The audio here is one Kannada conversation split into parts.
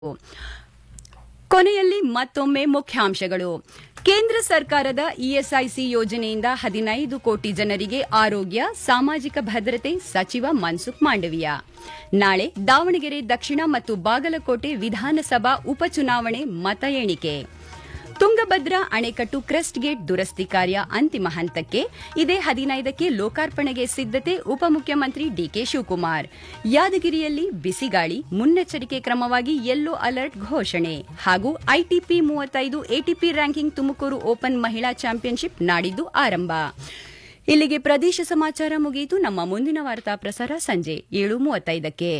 ಕೊನೆಯಲ್ಲಿ ಮತ್ತೊಮ್ಮೆ ಮುಖ್ಯಾಂಶಗಳು ಕೇಂದ್ರ ಸರ್ಕಾರದ ಇಎಸ್ಐಸಿ ಯೋಜನೆಯಿಂದ ಹದಿನೈದು ಕೋಟಿ ಜನರಿಗೆ ಆರೋಗ್ಯ ಸಾಮಾಜಿಕ ಭದ್ರತೆ ಸಚಿವ ಮನ್ಸುಖ್ ಮಾಂಡವಿಯ ನಾಳೆ ದಾವಣಗೆರೆ ದಕ್ಷಿಣ ಮತ್ತು ಬಾಗಲಕೋಟೆ ವಿಧಾನಸಭಾ ಉಪಚುನಾವಣೆ ಮತ ಎಣಿಕೆ ತುಂಗಭದ್ರಾ ಅಣೆಕಟ್ಟು ಕ್ರೆಸ್ಟ್ ಗೇಟ್ ದುರಸ್ತಿ ಕಾರ್ಯ ಅಂತಿಮ ಹಂತಕ್ಕೆ ಇದೇ ಹದಿನೈದಕ್ಕೆ ಲೋಕಾರ್ಪಣೆಗೆ ಸಿದ್ದತೆ ಉಪಮುಖ್ಯಮಂತ್ರಿ ಡಿಕೆ ಶಿವಕುಮಾರ್ ಯಾದಗಿರಿಯಲ್ಲಿ ಬಿಸಿಗಾಳಿ ಮುನ್ನೆಚ್ಚರಿಕೆ ಕ್ರಮವಾಗಿ ಯೆಲ್ಲೋ ಅಲರ್ಟ್ ಘೋಷಣೆ ಹಾಗೂ ಐಟಿಪಿ ಮೂವತ್ತೈದು ಎಟಿಪಿ ರ್ಯಾಂಕಿಂಗ್ ತುಮಕೂರು ಓಪನ್ ಮಹಿಳಾ ಚಾಂಪಿಯನ್ಶಿಪ್ ನಾಡಿದ್ದು ಆರಂಭ ಇಲ್ಲಿಗೆ ಪ್ರದೇಶ ಸಮಾಚಾರ ಮುಗಿಯಿತು ನಮ್ಮ ಮುಂದಿನ ವಾರ್ತಾ ಪ್ರಸಾರ ಸಂಜೆ ಏಳು ಮೂವತ್ತೈದಕ್ಕೆ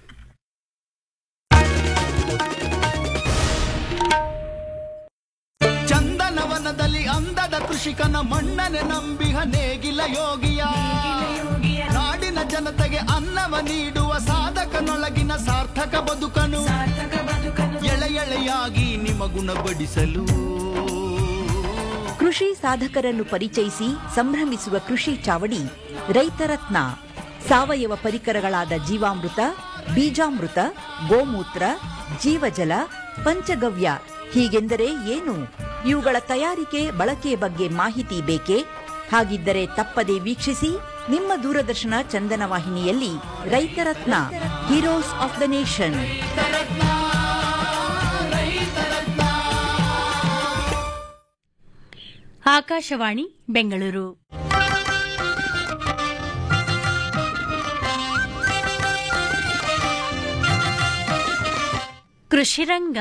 ಚಂದನವನದಲ್ಲಿ ಅಂದದ ಕೃಷಿಕನ ಮಣ್ಣನೆ ನಂಬಿಹ ನೇಗಿಲ ಯೋಗಿಯ ನಾಡಿನ ಜನತೆಗೆ ಅನ್ನವ ನೀಡುವ ಸಾಧಕನೊಳಗಿನ ಸಾರ್ಥಕ ಬದುಕನು ಎಳೆ ಎಳೆಯಾಗಿ ನಿಮಗುಣಪಡಿಸಲು ಕೃಷಿ ಸಾಧಕರನ್ನು ಪರಿಚಯಿಸಿ ಸಂಭ್ರಮಿಸುವ ಕೃಷಿ ಚಾವಡಿ ರೈತರತ್ನ ಸಾವಯವ ಪರಿಕರಗಳಾದ ಜೀವಾಮೃತ ಬೀಜಾಮೃತ ಗೋಮೂತ್ರ ಜೀವಜಲ ಪಂಚಗವ್ಯ ಹೀಗೆಂದರೆ ಏನು ಇವುಗಳ ತಯಾರಿಕೆ ಬಳಕೆಯ ಬಗ್ಗೆ ಮಾಹಿತಿ ಬೇಕೇ ಹಾಗಿದ್ದರೆ ತಪ್ಪದೆ ವೀಕ್ಷಿಸಿ ನಿಮ್ಮ ದೂರದರ್ಶನ ಚಂದನ ವಾಹಿನಿಯಲ್ಲಿ ರೈತರತ್ನ heroes of the nation Akashvani Bengaluru Krishiranga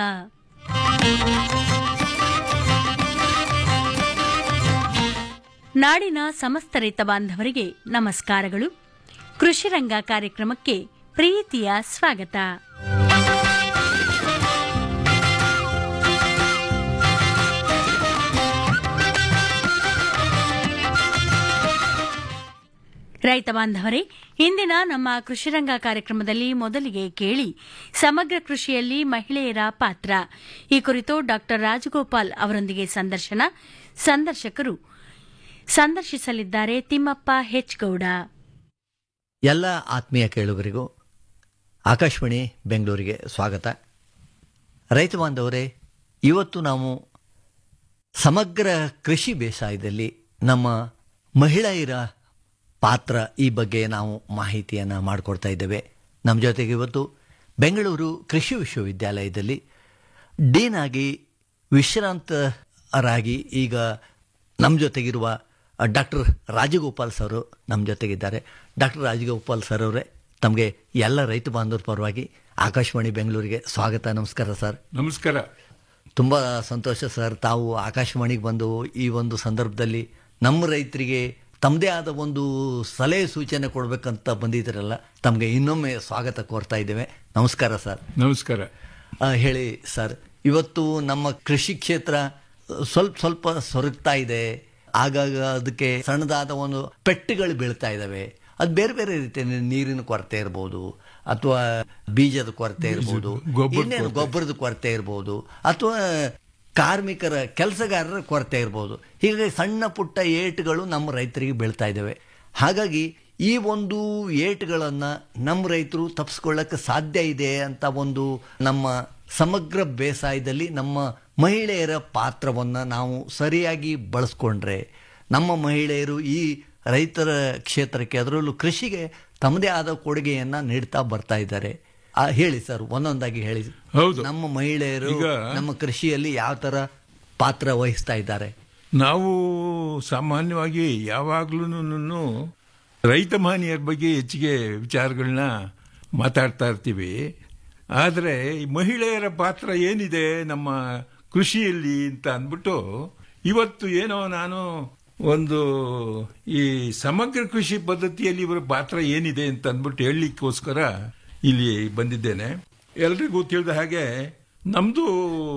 ನಾಡಿನ ಸಮಸ್ತ ರೈತ ಬಾಂಧವರಿಗೆ ನಮಸ್ಕಾರಗಳು ಕೃಷಿರಂಗ ಕಾರ್ಯಕ್ರಮಕ್ಕೆ ಪ್ರೀತಿಯ ಸ್ವಾಗತ ರೈತ ಬಾಂಧವರೇ ಇಂದಿನ ನಮ್ಮ ಕೃಷಿರಂಗ ಕಾರ್ಯಕ್ರಮದಲ್ಲಿ ಮೊದಲಿಗೆ ಕೇಳಿ ಸಮಗ್ರ ಕೃಷಿಯಲ್ಲಿ ಮಹಿಳೆಯರ ಪಾತ್ರ ಈ ಕುರಿತು ಡಾಕ್ಟರ್ ರಾಜಗೋಪಾಲ್ ಅವರೊಂದಿಗೆ ಸಂದರ್ಶನ ಸಂದರ್ಶಕರು ಸಂದರ್ಶಿಸಲಿದ್ದಾರೆ ತಿಮ್ಮಪ್ಪ ಹೆಚ್ ಗೌಡ ಎಲ್ಲ ಆತ್ಮೀಯ ಕೇಳುಗರಿಗೂ ಆಕಾಶವಾಣಿ ಬೆಂಗಳೂರಿಗೆ ಸ್ವಾಗತ ರೈತ ಬಾಂಧವರೇ ಇವತ್ತು ನಾವು ಸಮಗ್ರ ಕೃಷಿ ಬೇಸಾಯದಲ್ಲಿ ನಮ್ಮ ಮಹಿಳೆಯರ ಪಾತ್ರ ಈ ಬಗ್ಗೆ ನಾವು ಮಾಹಿತಿಯನ್ನು ಮಾಡಿಕೊಡ್ತಾ ಇದ್ದೇವೆ ನಮ್ಮ ಜೊತೆಗೆ ಇವತ್ತು ಬೆಂಗಳೂರು ಕೃಷಿ ವಿಶ್ವವಿದ್ಯಾಲಯದಲ್ಲಿ ಡೀನ್ ಆಗಿ ವಿಶ್ರಾಂತರಾಗಿ ಈಗ ನಮ್ಮ ಜೊತೆಗಿರುವ ಡಾಕ್ಟರ್ ರಾಜಗೋಪಾಲ್ ಸರ್ ನಮ್ಮ ಜೊತೆಗಿದ್ದಾರೆ ಡಾಕ್ಟರ್ ರಾಜಗೋಪಾಲ್ ಸರ್ ಅವರೇ ತಮಗೆ ಎಲ್ಲ ರೈತ ಬಾಂಧವರ ಪರವಾಗಿ ಆಕಾಶವಾಣಿ ಬೆಂಗಳೂರಿಗೆ ಸ್ವಾಗತ ನಮಸ್ಕಾರ ಸರ್ ನಮಸ್ಕಾರ ತುಂಬ ಸಂತೋಷ ಸರ್ ತಾವು ಆಕಾಶವಾಣಿಗೆ ಬಂದು ಈ ಒಂದು ಸಂದರ್ಭದಲ್ಲಿ ನಮ್ಮ ರೈತರಿಗೆ ತಮ್ಮದೇ ಆದ ಒಂದು ಸಲಹೆ ಸೂಚನೆ ಕೊಡಬೇಕಂತ ಬಂದಿದ್ದೀರಲ್ಲ ತಮಗೆ ಇನ್ನೊಮ್ಮೆ ಸ್ವಾಗತ ಕೋರ್ತಾ ಇದ್ದೇವೆ ನಮಸ್ಕಾರ ಸರ್ ನಮಸ್ಕಾರ ಆ, ಹೇಳಿ ಸರ್ ಇವತ್ತು ನಮ್ಮ ಕೃಷಿ ಕ್ಷೇತ್ರ ಸ್ವಲ್ಪ ಸ್ವಲ್ಪ ಸೊರಗ್ತಾ ಇದೆ ಆಗಾಗ ಅದಕ್ಕೆ ಸಣ್ಣದಾದ ಒಂದು ಪೆಟ್ಟುಗಳು ಬೀಳ್ತಾ ಇದ್ದಾವೆ ಅದು ಬೇರೆ ಬೇರೆ ರೀತಿಯ ನೀರಿನ ಕೊರತೆ ಇರ್ಬೋದು ಅಥವಾ ಬೀಜದ ಕೊರತೆ ಇರ್ಬೋದು ಗೊಬ್ಬರದ ಇನ್ನೇನು ಕೊರತೆ. ಗೊಬ್ಬರದ ಕೊರತೆ ಇರ್ಬೋದು ಅಥವಾ ಕಾರ್ಮಿಕರ ಕೆಲಸಗಾರರ ಕೊರತೆ ಇರ್ಬೋದು ಹೀಗಾಗಿ ಸಣ್ಣ ಪುಟ್ಟ ಏಟುಗಳು ನಮ್ಮ ರೈತರಿಗೆ ಬೀಳ್ತಾ ಇದ್ದಾವೆ ಹಾಗಾಗಿ ಈ ಒಂದು ಏಟುಗಳನ್ನು ನಮ್ಮ ರೈತರು ತಪ್ಪಿಸ್ಕೊಳ್ಳಕ್ಕೆ ಸಾಧ್ಯ ಇದೆ ಅಂತ ಒಂದು ನಮ್ಮ ಸಮಗ್ರ ಬೇಸಾಯದಲ್ಲಿ ನಮ್ಮ ಮಹಿಳೆಯರ ಪಾತ್ರವನ್ನು ನಾವು ಸರಿಯಾಗಿ ಬಳಸ್ಕೊಂಡ್ರೆ ನಮ್ಮ ಮಹಿಳೆಯರು ಈ ರೈತರ ಕ್ಷೇತ್ರಕ್ಕೆ ಅದರಲ್ಲೂ ಕೃಷಿಗೆ ತಮ್ಮದೇ ಆದ ಕೊಡುಗೆಯನ್ನು ನೀಡ್ತಾ ಬರ್ತಾ ಇದ್ದಾರೆ ಆ, ಹೇಳಿ ಸರ್ ಒಂದೊಂದಾಗಿ ಹೇಳಿ ಹೌದು. ನಮ್ಮ ಮಹಿಳೆಯರು ಈಗ- ನಮ್ಮ ಕೃಷಿಯಲ್ಲಿ ಯಾವ ತರ ಪಾತ್ರ ವಹಿಸ್ತಾ ಇದ್ದಾರೆ ನಾವು ಸಾಮಾನ್ಯವಾಗಿ ಯಾವಾಗ್ಲೂ ರೈತ ಮಾನಿಯರ ಬಗ್ಗೆ ಹೆಚ್ಚಿಗೆ ವಿಚಾರಗಳನ್ನ ಮಾತಾಡ್ತಾ ಇರ್ತೀವಿ ಆದರೆ ಈ ಮಹಿಳೆಯರ ಪಾತ್ರ ಏನಿದೆ ನಮ್ಮ ಕೃಷಿಯಲ್ಲಿ ಅಂತ ಅಂದ್ಬಿಟ್ಟು ಇವತ್ತು ಏನೋ ನಾನು ಒಂದು ಈ ಸಮಗ್ರ ಕೃಷಿ ಪದ್ಧತಿಯಲ್ಲಿ ಇವರ ಪಾತ್ರ ಏನಿದೆ ಅಂತ ಅಂದ್ಬಿಟ್ಟು ಹೇಳಲಿಕ್ಕೋಸ್ಕರ ಇಲ್ಲಿ ಬಂದಿದ್ದೇನೆ ಎಲ್ರಿಗೂ ತಿಳಿದ ಹಾಗೆ ನಮ್ದು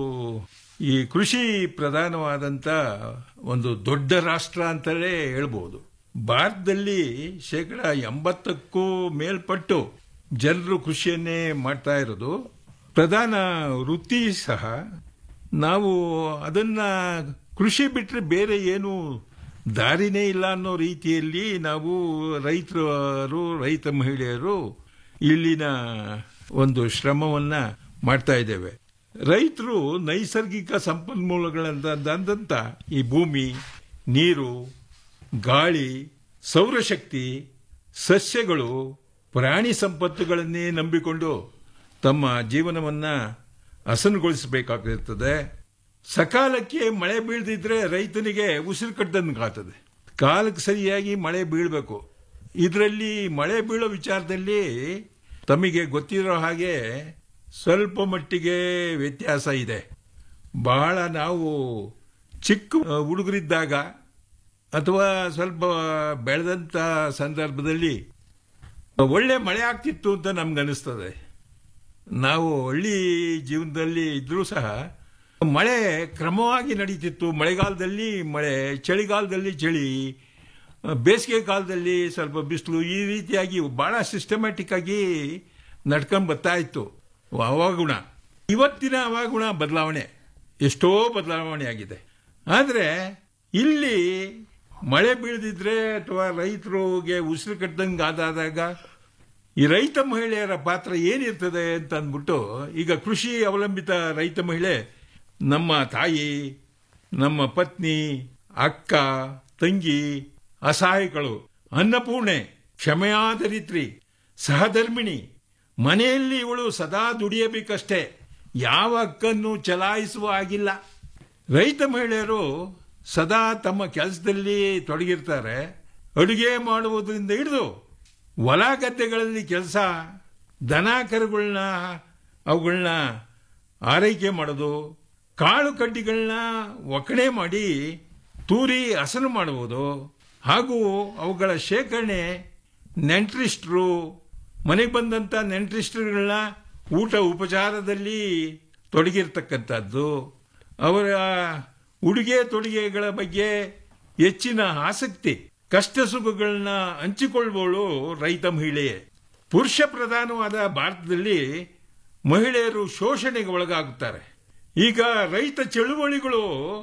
ಈ ಕೃಷಿ ಪ್ರಧಾನವಾದಂತ ಒಂದು ದೊಡ್ಡ ರಾಷ್ಟ್ರ ಅಂತಲೇ ಹೇಳ್ಬೋದು ಭಾರತದಲ್ಲಿ ಶೇಕಡ ಎಂಬತ್ತಕ್ಕೂ ಮೇಲ್ಪಟ್ಟು ಜನರು ಕೃಷಿಯನ್ನೇ ಮಾಡ್ತಾ ಇರೋದು ಪ್ರಧಾನ ವೃತ್ತಿ ಸಹ ನಾವು ಅದನ್ನ ಕೃಷಿ ಬಿಟ್ಟರೆ ಬೇರೆ ಏನು ದಾರಿನೇ ಇಲ್ಲ ಅನ್ನೋ ರೀತಿಯಲ್ಲಿ ನಾವು ರೈತರು ರೈತ ಮಹಿಳೆಯರು ಇಲ್ಲಿನ ಒಂದು ಶ್ರಮವನ್ನ ಮಾಡ್ತಾ ಇದ್ದೇವೆ ರೈತರು ನೈಸರ್ಗಿಕ ಸಂಪನ್ಮೂಲಗಳಂತ ಈ ಭೂಮಿ ನೀರು ಗಾಳಿ ಸೌರಶಕ್ತಿ ಸಸ್ಯಗಳು ಪ್ರಾಣಿ ಸಂಪತ್ತುಗಳನ್ನೇ ನಂಬಿಕೊಂಡು ತಮ್ಮ ಜೀವನವನ್ನ ಹಸನುಗೊಳಿಸಬೇಕಾಗಿರ್ತದೆ ಸಕಾಲಕ್ಕೆ ಮಳೆ ಬೀಳದಿದ್ರೆ ರೈತನಿಗೆ ಉಸಿರು ಕಟ್ಟದಂಗಾಗ್ತದೆ ಕಾಲಕ್ಕೆ ಸರಿಯಾಗಿ ಮಳೆ ಬೀಳಬೇಕು ಇದರಲ್ಲಿ ಮಳೆ ಬೀಳೋ ವಿಚಾರದಲ್ಲಿ ತಮಗೆ ಗೊತ್ತಿರೋ ಹಾಗೆ ಸ್ವಲ್ಪ ಮಟ್ಟಿಗೆ ವ್ಯತ್ಯಾಸ ಇದೆ ಬಹಳ ನಾವು ಚಿಕ್ಕ ಹುಡುಗರಿದ್ದಾಗ ಅಥವಾ ಸ್ವಲ್ಪ ಬೆಳೆದಂಥ ಸಂದರ್ಭದಲ್ಲಿ ಒಳ್ಳೆ ಮಳೆ ಆಗ್ತಿತ್ತು ಅಂತ ನಮ್ಗೆ ಅನಿಸ್ತದೆ ನಾವು ಹಳ್ಳಿ ಜೀವನದಲ್ಲಿ ಇದ್ರೂ ಸಹ ಮಳೆ ಕ್ರಮವಾಗಿ ನಡೀತಿತ್ತು ಮಳೆಗಾಲದಲ್ಲಿ ಮಳೆ ಚಳಿಗಾಲದಲ್ಲಿ ಚಳಿ ಬೇಸಿಗೆ ಕಾಲದಲ್ಲಿ ಸ್ವಲ್ಪ ಬಿಸಿಲು ಈ ರೀತಿಯಾಗಿ ಬಹಳ ಸಿಸ್ಟಮ್ಯಾಟಿಕ್ ಆಗಿ ನಡ್ಕೊಂಡ್ ಬರ್ತಾ ಇತ್ತು ಹವಾಗುಣ ಇವತ್ತಿನ ಹವಾಗುಣ ಬದಲಾವಣೆ ಎಷ್ಟೋ ಬದಲಾವಣೆ ಆಗಿದೆ ಆದರೆ ಇಲ್ಲಿ ಮಳೆ ಬೀಳದಿದ್ರೆ ಅಥವಾ ರೈತರಿಗೆ ಉಸಿರು ಕಟ್ಟದಂಗೆ ಆದಾದಾಗ ಈ ರೈತ ಮಹಿಳೆಯರ ಪಾತ್ರ ಏನಿರ್ತದೆ ಅಂತ ಅಂದ್ಬಿಟ್ಟು ಈಗ ಕೃಷಿ ಅವಲಂಬಿತ ರೈತ ಮಹಿಳೆ ನಮ್ಮ ತಾಯಿ ನಮ್ಮ ಪತ್ನಿ ಅಕ್ಕ ತಂಗಿ ಅಸಹಾಯಕಳು ಅನ್ನಪೂರ್ಣೆ ಕ್ಷಮೆಯಾದರಿತ್ರಿ ಸಹಧರ್ಮಿಣಿ ಮನೆಯಲ್ಲಿ ಇವಳು ಸದಾ ದುಡಿಯಬೇಕಷ್ಟೇ ಯಾವ ಹಕ್ಕನ್ನು ಚಲಾಯಿಸುವ ಆಗಿಲ್ಲ ರೈತ ಮಹಿಳೆಯರು ಸದಾ ತಮ್ಮ ಕೆಲಸದಲ್ಲಿ ತೊಡಗಿರ್ತಾರೆ ಅಡುಗೆ ಮಾಡುವುದರಿಂದ ಹಿಡಿದು ಹೊಲ ಗದ್ದೆಗಳಲ್ಲಿ ಕೆಲಸ ದನ ಕರುಗಳನ್ನ ಅವುಗಳನ್ನ ಆರೈಕೆ ಮಾಡೋದು ಕಾಳು ಕಡ್ಡಿಗಳನ್ನ ಒಕ್ಕಣೆ ಮಾಡಿ ತೂರಿ ಹಸನು ಮಾಡುವುದು ಹಾಗೂ ಅವುಗಳ ಶೇಖರಣೆ ನೆಂಟ್ರಿಸ್ಟ್ರು ಮನೆಗೆ ಬಂದಂಥ ನೆಂಟ್ರಿಸ್ಟ್ರುಗಳನ್ನ ಊಟ ಉಪಚಾರದಲ್ಲಿ ತೊಡಗಿರ್ತಕ್ಕಂಥದ್ದು ಅವರ ಉಡುಗೆ ತೊಡುಗೆಗಳ ಬಗ್ಗೆ ಹೆಚ್ಚಿನ ಆಸಕ್ತಿ ಕಷ್ಟ ಸುಖಗಳನ್ನ ಹಂಚಿಕೊಳ್ಳುವವಳು ರೈತ ಮಹಿಳೆಯೇ ಪುರುಷ ಪ್ರಧಾನವಾದ ಭಾರತದಲ್ಲಿ ಮಹಿಳೆಯರು ಶೋಷಣೆಗೆ ಒಳಗಾಗುತ್ತಾರೆ ಈಗ ರೈತ ಚಳುವಳಿಗಳು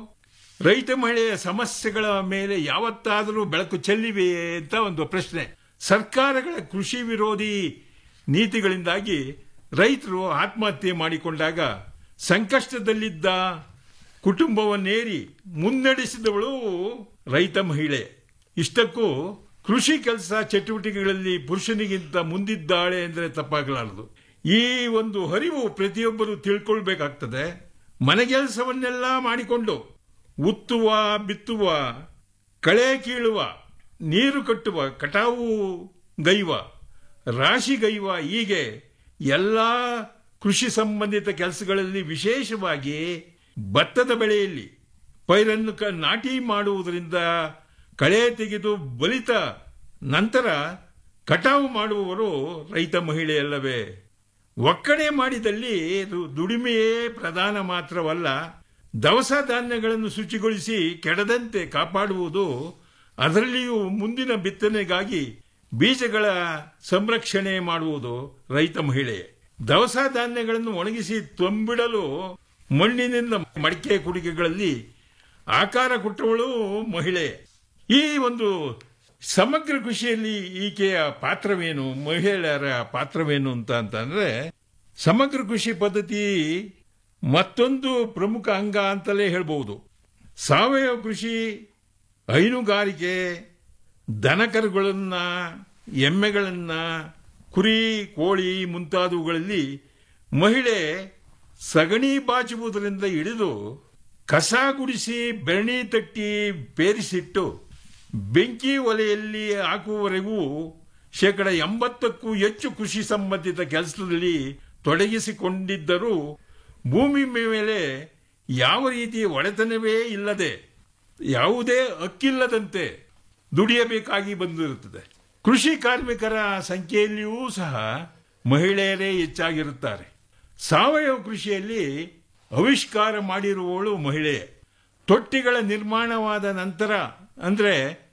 ರೈತ ಮಹಿಳೆಯ ಸಮಸ್ಯೆಗಳ ಮೇಲೆ ಯಾವತ್ತಾದರೂ ಬೆಳಕು ಚೆಲ್ಲಿವೆಯೇ ಅಂತ ಒಂದು ಪ್ರಶ್ನೆ ಸರ್ಕಾರಗಳ ಕೃಷಿ ವಿರೋಧಿ ನೀತಿಗಳಿಂದಾಗಿ ರೈತರು ಆತ್ಮಹತ್ಯೆ ಮಾಡಿಕೊಂಡಾಗ ಸಂಕಷ್ಟದಲ್ಲಿದ್ದ ಕುಟುಂಬವನ್ನೇರಿ ಮುನ್ನಡೆಸಿದವಳು ರೈತ ಮಹಿಳೆ ಇಷ್ಟಕ್ಕೂ ಕೃಷಿ ಕೆಲಸ ಚಟುವಟಿಕೆಗಳಲ್ಲಿ ಪುರುಷನಿಗಿಂತ ಮುಂದಿದ್ದಾಳೆ ಅಂದರೆ ತಪ್ಪಾಗಲಾರದು ಈ ಒಂದು ಹರಿವು ಪ್ರತಿಯೊಬ್ಬರು ತಿಳ್ಕೊಳ್ಬೇಕಾಗ್ತದೆ ಮನೆಗೆಲಸವನ್ನೆಲ್ಲ ಮಾಡಿಕೊಂಡು ಉತ್ತುವ ಬಿತ್ತುವ ಕಳೆ ಕೀಳುವ ನೀರು ಕಟ್ಟುವ ಕಟಾವು ಗೈವ ರಾಶಿ ಗೈವ ಹೀಗೆ ಎಲ್ಲ ಕೃಷಿ ಸಂಬಂಧಿತ ಕೆಲಸಗಳಲ್ಲಿ ವಿಶೇಷವಾಗಿ ಭತ್ತದ ಬೆಳೆಯಲ್ಲಿ ಪೈರನ್ನು ಕ ನಾಟಿ ಮಾಡುವುದರಿಂದ ಕಳೆ ತೆಗೆದು ಬಲಿತ ನಂತರ ಕಟಾವು ಮಾಡುವವರು ರೈತ ಮಹಿಳೆಯಲ್ಲವೇ ಒಕ್ಕಣೆ ಮಾಡಿದಲ್ಲಿ ದು- ದುಡಿಮೆಯೇ ಪ್ರಧಾನ ಮಾತ್ರವಲ್ಲ ದವಸ ಧಾನ್ಯಗಳನ್ನು ಶುಚಿಗೊಳಿಸಿ ಕೆಡದಂತೆ ಕಾಪಾಡುವುದು ಅದರಲ್ಲಿಯೂ ಮುಂದಿನ ಬಿತ್ತನೆಗಾಗಿ ಬೀಜಗಳ ಸಂರಕ್ಷಣೆ ಮಾಡುವುದು ರೈತ ಮಹಿಳೆ ದವಸ ಧಾನ್ಯಗಳನ್ನು ಒಣಗಿಸಿ ತುಂಬಿಡಲು ಮಣ್ಣಿನಿಂದ ಮಡಿಕೆ ಕುಡಿಕೆಗಳಲ್ಲಿ ಆಕಾರ ಕೊಟ್ಟವಳು ಮಹಿಳೆ ಈ ಒಂದು ಸಮಗ್ರ ಕೃಷಿಯಲ್ಲಿ ಈಕೆಯ ಪಾತ್ರವೇನು ಮಹಿಳೆಯರ ಪಾತ್ರವೇನು ಅಂತ ಅಂತಂದ್ರೆ ಸಮಗ್ರ ಕೃಷಿ ಪದ್ಧತಿ ಮತ್ತೊಂದು ಪ್ರಮುಖ ಅಂಗ ಅಂತಲೇ ಹೇಳ್ಬಹುದು ಸಾವಯವ ಕೃಷಿ ಹೈನುಗಾರಿಕೆ ದನಕರುಗಳನ್ನ ಎಮ್ಮೆಗಳನ್ನ ಕುರಿ ಕೋಳಿ ಮುಂತಾದವುಗಳಲ್ಲಿ ಮಹಿಳೆ ಸಗಣಿ ಬಾಚುವುದರಿಂದ ಹಿಡಿದು ಕಸ ಗುಡಿಸಿ ಬೆರಣಿ ತಟ್ಟಿ ಬೇರಿಸಿಟ್ಟು ಬೆಂಕಿ ಒಲೆಯಲ್ಲಿ ಹಾಕುವವರೆಗೂ ಶೇಕಡ ಎಂಬತ್ತಕ್ಕೂ ಹೆಚ್ಚು ಕೃಷಿ ಸಂಬಂಧಿತ ಕೆಲಸದಲ್ಲಿ ತೊಡಗಿಸಿಕೊಂಡಿದ್ದರೂ ಭೂಮಿ ಮೇಲೆ ಯಾವ ರೀತಿಯ ಒಡೆತನವೇ ಇಲ್ಲದೆ ಯಾವುದೇ ಹಕ್ಕಿಲ್ಲದಂತೆ ದುಡಿಯಬೇಕಾಗಿ ಬಂದಿರುತ್ತದೆ ಕೃಷಿ ಕಾರ್ಮಿಕರ ಸಂಖ್ಯೆಯಲ್ಲಿಯೂ ಸಹ ಮಹಿಳೆಯರೇ ಹೆಚ್ಚಾಗಿರುತ್ತಾರೆ ಸಾವಯವ ಕೃಷಿಯಲ್ಲಿ ಆವಿಷ್ಕಾರ ಮಾಡಿರುವವಳು ಮಹಿಳೆ ತೊಟ್ಟಿಗಳ ನಿರ್ಮಾಣವಾದ ನಂತರ ಅಂದರೆ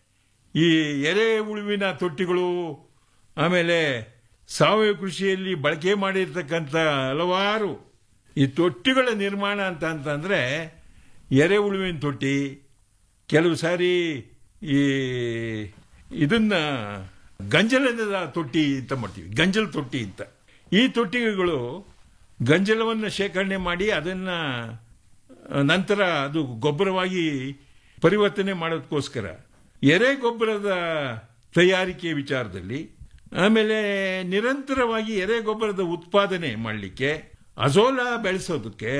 ಈ ಎರೆ ಉಳುವಿನ ತೊಟ್ಟಿಗಳು ಆಮೇಲೆ ಸಾವಯವ ಕೃಷಿಯಲ್ಲಿ ಬಳಕೆ ಮಾಡಿರ್ತಕ್ಕಂಥ ಹಲವಾರು ಈ ತೊಟ್ಟಿಗಳ ನಿರ್ಮಾಣ ಅಂತ ಅಂತಂದ್ರೆ ಎರೆ ಉಳುವಿನ ತೊಟ್ಟಿ ಕೆಲವು ಸಾರಿ ಈ ಇದನ್ನ ಗಂಜಲದ ತೊಟ್ಟಿ ಅಂತ ಮಾಡ್ತೀವಿ ಗಂಜಲ್ ತೊಟ್ಟಿ ಅಂತ ಈ ತೊಟ್ಟಿಗಳು ಗಂಜಲವನ್ನು ಶೇಖರಣೆ ಮಾಡಿ ಅದನ್ನ ಆ, ನಂತರ ಅದು ಗೊಬ್ಬರವಾಗಿ ಪರಿವರ್ತನೆ ಮಾಡೋದಕ್ಕೋಸ್ಕರ ಎರೆ ಗೊಬ್ಬರದ ತಯಾರಿಕೆ ವಿಚಾರದಲ್ಲಿ ಆಮೇಲೆ ನಿರಂತರವಾಗಿ ಎರೆ ಗೊಬ್ಬರದ ಉತ್ಪಾದನೆ ಮಾಡಲಿಕ್ಕೆ ಅಜೋಲಾ ಬೆಳೆಸೋದಕ್ಕೆ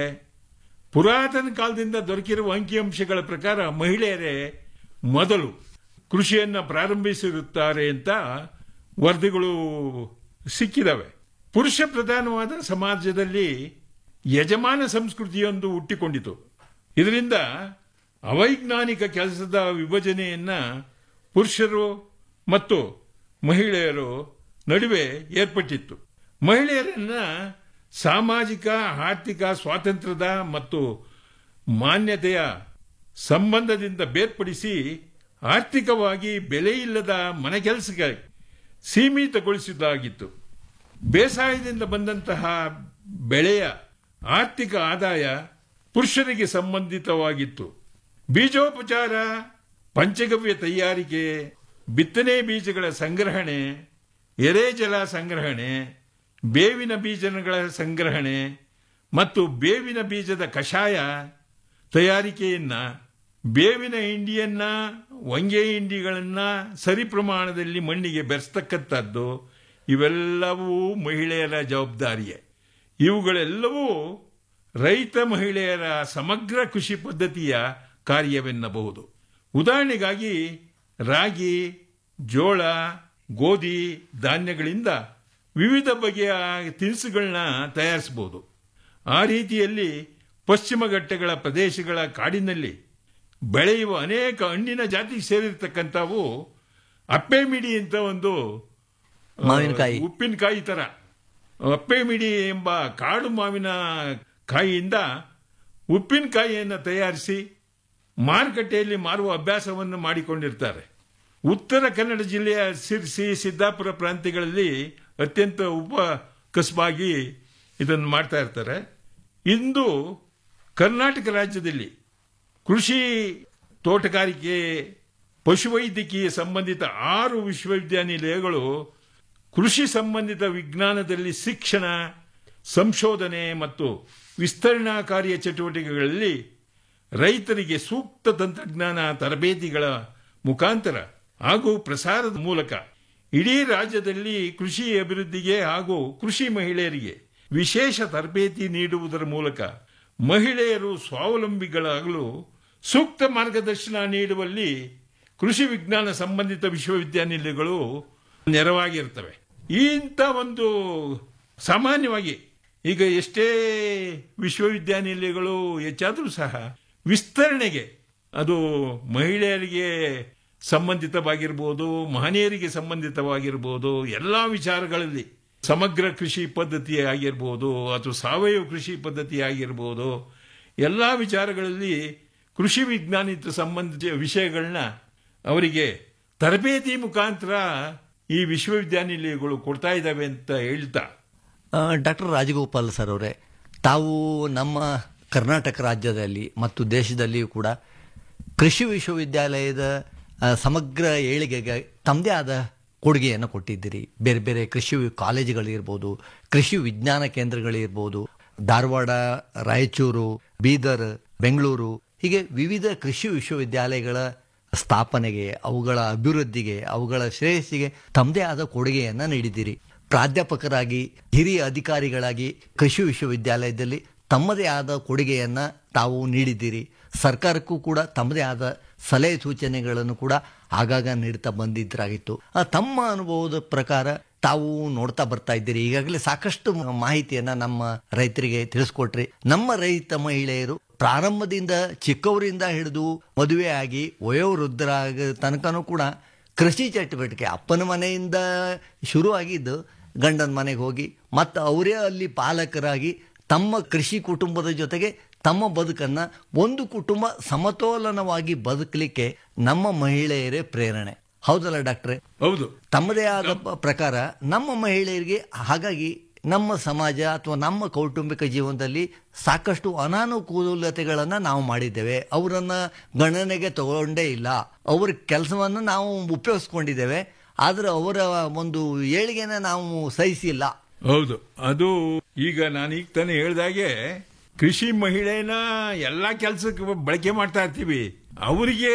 ಪುರಾತನ ಕಾಲದಿಂದ ದೊರಕಿರುವ ಅಂಕಿಅಂಶಗಳ ಪ್ರಕಾರ ಮಹಿಳೆಯರೇ ಮೊದಲು ಕೃಷಿಯನ್ನ ಪ್ರಾರಂಭಿಸಿರುತ್ತಾರೆ ಅಂತ ವರದಿಗಳು ಸಿಕ್ಕಿದವೆ ಪುರುಷ ಪ್ರಧಾನವಾದ ಸಮಾಜದಲ್ಲಿ ಯಜಮಾನ ಸಂಸ್ಕೃತಿಯೊಂದು ಹುಟ್ಟಿಕೊಂಡಿತು ಇದರಿಂದ ಅವೈಜ್ಞಾನಿಕ ಕೆಲಸದ ವಿಭಜನೆಯನ್ನ ಪುರುಷರು ಮತ್ತು ಮಹಿಳೆಯರು ನಡುವೆ ಏರ್ಪಟ್ಟಿತ್ತು ಮಹಿಳೆಯರನ್ನ ಸಾಮಾಜಿಕ ಆರ್ಥಿಕ ಸ್ವಾತಂತ್ರ್ಯದ ಮತ್ತು ಮಾನ್ಯತೆಯ ಸಂಬಂಧದಿಂದ ಬೇರ್ಪಡಿಸಿ ಆರ್ಥಿಕವಾಗಿ ಬೆಲೆಯಿಲ್ಲದ ಮನೆ ಕೆಲಸಕ್ಕೆ ಸೀಮಿತಗೊಳಿಸಿದ್ದಾಗಿತ್ತು ಬೇಸಾಯದಿಂದ ಬಂದಂತಹ ಬೆಳೆಯ ಆರ್ಥಿಕ ಆದಾಯ ಪುರುಷರಿಗೆ ಸಂಬಂಧಿತವಾಗಿತ್ತು ಬೀಜೋಪಚಾರ ಪಂಚಗವ್ಯ ತಯಾರಿಕೆ ಬಿತ್ತನೆ ಬೀಜಗಳ ಸಂಗ್ರಹಣೆ ಎರೆಜಲ ಸಂಗ್ರಹಣೆ ಬೇವಿನ ಬೀಜಗಳ ಸಂಗ್ರಹಣೆ ಮತ್ತು ಬೇವಿನ ಬೀಜದ ಕಷಾಯ ತಯಾರಿಕೆಯನ್ನ ಬೇವಿನ ಹಿಂಡಿಯನ್ನ ಹೊಂಗೆ ಹಿಂಡಿಗಳನ್ನ ಸರಿ ಪ್ರಮಾಣದಲ್ಲಿ ಮಣ್ಣಿಗೆ ಬೆರೆಸ್ತಕ್ಕಂಥದ್ದು ಇವೆಲ್ಲವೂ ಮಹಿಳೆಯರ ಜವಾಬ್ದಾರಿಯೇ ಇವುಗಳೆಲ್ಲವೂ ರೈತ ಮಹಿಳೆಯರ ಸಮಗ್ರ ಕೃಷಿ ಪದ್ಧತಿಯ ಕಾರ್ಯವೆನ್ನಬಹುದು ಉದಾಹರಣೆಗಾಗಿ ರಾಗಿ ಜೋಳ ಗೋಧಿ ಧಾನ್ಯಗಳಿಂದ ವಿವಿಧ ಬಗೆಯ ತಿನಿಸುಗಳನ್ನ ತಯಾರಿಸಬಹುದು ಆ ರೀತಿಯಲ್ಲಿ ಪಶ್ಚಿಮ ಘಟ್ಟಗಳ ಪ್ರದೇಶಗಳ ಕಾಡಿನಲ್ಲಿ ಬೆಳೆಯುವ ಅನೇಕ ಹಣ್ಣಿನ ಜಾತಿಗೆ ಸೇರಿರ್ತಕ್ಕಂಥವು ಅಪ್ಪೆ ಮಿಡಿ ಅಂತ ಒಂದು ಆ, ಮಾವಿನಕಾಯಿ. ಉಪ್ಪಿನಕಾಯಿ ತರ ಅಪ್ಪೆ ಮಿಡಿ ಎಂಬ ಕಾಡು ಮಾವಿನ ಕಾಯಿಯಿಂದ ಉಪ್ಪಿನಕಾಯಿಯನ್ನು ತಯಾರಿಸಿ ಮಾರುಕಟ್ಟೆಯಲ್ಲಿ ಮಾರುವ ಅಭ್ಯಾಸವನ್ನು ಮಾಡಿಕೊಂಡಿರ್ತಾರೆ ಉತ್ತರ ಕನ್ನಡ ಜಿಲ್ಲೆಯ ಸಿರ್ಸಿ ಸಿದ್ದಾಪುರ ಪ್ರಾಂತ್ಯಗಳಲ್ಲಿ ಅತ್ಯಂತ ಉಪ ಕಸಬಾಗಿ ಇದನ್ನು ಮಾಡ್ತಾ ಇರ್ತಾರೆ ಇಂದು ಕರ್ನಾಟಕ ರಾಜ್ಯದಲ್ಲಿ ಕೃಷಿ ತೋಟಗಾರಿಕೆ ಪಶುವೈದ್ಯಕೀಯ ಸಂಬಂಧಿತ ಆರು ವಿಶ್ವವಿದ್ಯಾನಿಲಯಗಳು ಕೃಷಿ ಸಂಬಂಧಿತ ವಿಜ್ಞಾನದಲ್ಲಿ ಶಿಕ್ಷಣ ಸಂಶೋಧನೆ ಮತ್ತು ವಿಸ್ತರಣಾ ಕಾರ್ಯ ಚಟುವಟಿಕೆಗಳಲ್ಲಿ ರೈತರಿಗೆ ಸೂಕ್ತ ತಂತ್ರಜ್ಞಾನ ತರಬೇತಿಗಳ ಮುಖಾಂತರ ಹಾಗೂ ಪ್ರಸಾರದ ಮೂಲಕ ಇಡೀ ರಾಜ್ಯದಲ್ಲಿ ಕೃಷಿ ಅಭಿವೃದ್ಧಿಗೆ ಹಾಗೂ ಕೃಷಿ ಮಹಿಳೆಯರಿಗೆ ವಿಶೇಷ ತರಬೇತಿ ನೀಡುವುದರ ಮೂಲಕ ಮಹಿಳೆಯರು ಸ್ವಾವಲಂಬಿಗಳಾಗಲು ಸೂಕ್ತ ಮಾರ್ಗದರ್ಶನ ನೀಡುವಲ್ಲಿ ಕೃಷಿ ವಿಜ್ಞಾನ ಸಂಬಂಧಿತ ವಿಶ್ವವಿದ್ಯಾನಿಲಯಗಳು ನೆರವಾಗಿರ್ತವೆ ಇಂಥ ಒಂದು ಸಾಮಾನ್ಯವಾಗಿ ಈಗ ಎಷ್ಟೇ ವಿಶ್ವವಿದ್ಯಾನಿಲಯಗಳು ಹೆಚ್ಚಾದರೂ ಸಹ ವಿಸ್ತರಣೆಗೆ ಅದು ಮಹಿಳೆಯರಿಗೆ ಸಂಬಂಧಿತವಾಗಿರ್ಬೋದು ಮಹನೀಯರಿಗೆ ಸಂಬಂಧಿತವಾಗಿರ್ಬೋದು ಎಲ್ಲ ವಿಚಾರಗಳಲ್ಲಿ ಸಮಗ್ರ ಕೃಷಿ ಪದ್ಧತಿ ಆಗಿರ್ಬೋದು ಅಥವಾ ಸಾವಯವ ಕೃಷಿ ಪದ್ಧತಿ ಆಗಿರ್ಬೋದು ಎಲ್ಲ ವಿಚಾರಗಳಲ್ಲಿ ಕೃಷಿ ವಿಜ್ಞಾನಿತ ಸಂಬಂಧಿತ ವಿಷಯಗಳನ್ನ ಅವರಿಗೆ ತರಬೇತಿ ಮುಖಾಂತರ ಈ ವಿಶ್ವವಿದ್ಯಾನಿಲಯಗಳು ಕೊಡ್ತಾ ಇದ್ದಾವೆ ಅಂತ ಹೇಳ್ತಾ ಡಾಕ್ಟರ್ ರಾಜಗೋಪಾಲ್ ಸರ್ ಅವರೇ ತಾವು ನಮ್ಮ ಕರ್ನಾಟಕ ರಾಜ್ಯದಲ್ಲಿ ಮತ್ತು ದೇಶದಲ್ಲಿಯೂ ಕೂಡ ಕೃಷಿ ವಿಶ್ವವಿದ್ಯಾಲಯದ ಆ, ಸಮಗ್ರ ಏಳಿಗೆಗೆ ತಮ್ಮದೇ ಆದ ಕೊಡುಗೆಯನ್ನು ಕೊಟ್ಟಿದ್ದೀರಿ ಬೇರೆ ಬೇರೆ ಕೃಷಿ ಕಾಲೇಜುಗಳಿರ್ಬೋದು ಕೃಷಿ ವಿಜ್ಞಾನ ಕೇಂದ್ರಗಳಿರ್ಬೋದು ಧಾರವಾಡ ರಾಯಚೂರು ಬೀದರ್ ಬೆಂಗಳೂರು ಹೀಗೆ ವಿವಿಧ ಕೃಷಿ ವಿಶ್ವವಿದ್ಯಾಲಯಗಳ ಸ್ಥಾಪನೆಗೆ ಅವುಗಳ ಅಭಿವೃದ್ಧಿಗೆ ಅವುಗಳ ಶ್ರೇಯಸ್ಸಿಗೆ ತಮ್ಮದೇ ಆದ ಕೊಡುಗೆಯನ್ನು ನೀಡಿದ್ದೀರಿ ಪ್ರಾಧ್ಯಾಪಕರಾಗಿ ಹಿರಿಯ ಅಧಿಕಾರಿಗಳಾಗಿ ಕೃಷಿ ವಿಶ್ವವಿದ್ಯಾಲಯದಲ್ಲಿ ತಮ್ಮದೇ ಆದ ಕೊಡುಗೆಯನ್ನ ತಾವು ನೀಡಿದ್ದೀರಿ ಸರ್ಕಾರಕ್ಕೂ ಕೂಡ ತಮ್ಮದೇ ಆದ ಸಲಹೆ ಸೂಚನೆಗಳನ್ನು ಕೂಡ ಆಗಾಗ ನೀಡ್ತಾ ಬಂದಿದ್ದರಾಗಿತ್ತು ಆ ತಮ್ಮ ಅನುಭವದ ಪ್ರಕಾರ ತಾವು ನೋಡ್ತಾ ಬರ್ತಾ ಇದ್ದೀರಿ ಈಗಾಗಲೇ ಸಾಕಷ್ಟು ಮಾಹಿತಿಯನ್ನ ನಮ್ಮ ರೈತರಿಗೆ ತಿಳಿಸ್ಕೊಟ್ರಿ ನಮ್ಮ ರೈತ ಮಹಿಳೆಯರು ಪ್ರಾರಂಭದಿಂದ ಚಿಕ್ಕವರಿಂದ ಹಿಡಿದು ಮದುವೆ ಆಗಿ ವಯೋವೃದ್ಧರಾಗ ತನಕನೂ ಕೂಡ ಕೃಷಿ ಚಟುವಟಿಕೆ ಅಪ್ಪನ ಮನೆಯಿಂದ ಶುರುವಾಗಿದ್ದು ಗಂಡನ ಮನೆಗೆ ಹೋಗಿ ಮತ್ತು ಅವರೇ ಅಲ್ಲಿ ಪಾಲಕರಾಗಿ ತಮ್ಮ ಕೃಷಿ ಕುಟುಂಬದ ಜೊತೆಗೆ ತಮ್ಮ ಬದುಕನ್ನ ಒಂದು ಕುಟುಂಬ ಸಮತೋಲನವಾಗಿ ಬದುಕಲಿಕ್ಕೆ ನಮ್ಮ ಮಹಿಳೆಯರೇ ಪ್ರೇರಣೆ ಹೌದಲ್ಲ ಡಾಕ್ಟ್ರೆ ಹೌದು ತಮ್ಮದೇ ಆದ ಪ- ಪ್ರಕಾರ ನಮ್ಮ ಮಹಿಳೆಯರಿಗೆ ಹಾಗಾಗಿ ನಮ್ಮ ಸಮಾಜ ಅಥವಾ ನಮ್ಮ ಕೌಟುಂಬಿಕ ಜೀವನದಲ್ಲಿ ಸಾಕಷ್ಟು ಅನಾನುಕೂಲತೆಗಳನ್ನು ನಾವು ಮಾಡಿದ್ದೇವೆ ಅವರನ್ನ ಗಣನೆಗೆ ತಗೊಂಡೇ ಇಲ್ಲ ಅವ್ರ ಕೆಲಸವನ್ನು ನಾವು ಉಪಯೋಗಿಸ್ಕೊಂಡಿದ್ದೇವೆ ಆದರೆ ಅವರ ಒಂದು ಏಳಿಗೆನ ನಾವು ಸಹಿಸಿಲ್ಲ ಹೌದು ಅದು ಈಗ ನಾನು ಈಗ ತಾನೇ ಹೇಳ್ದಾಗೆ ಕೃಷಿ ಮಹಿಳೆನ ಎಲ್ಲಾ ಕೆಲಸಕ್ಕೆ ಬಳಕೆ ಮಾಡ್ತಾ ಇರ್ತೀವಿ ಅವರಿಗೆ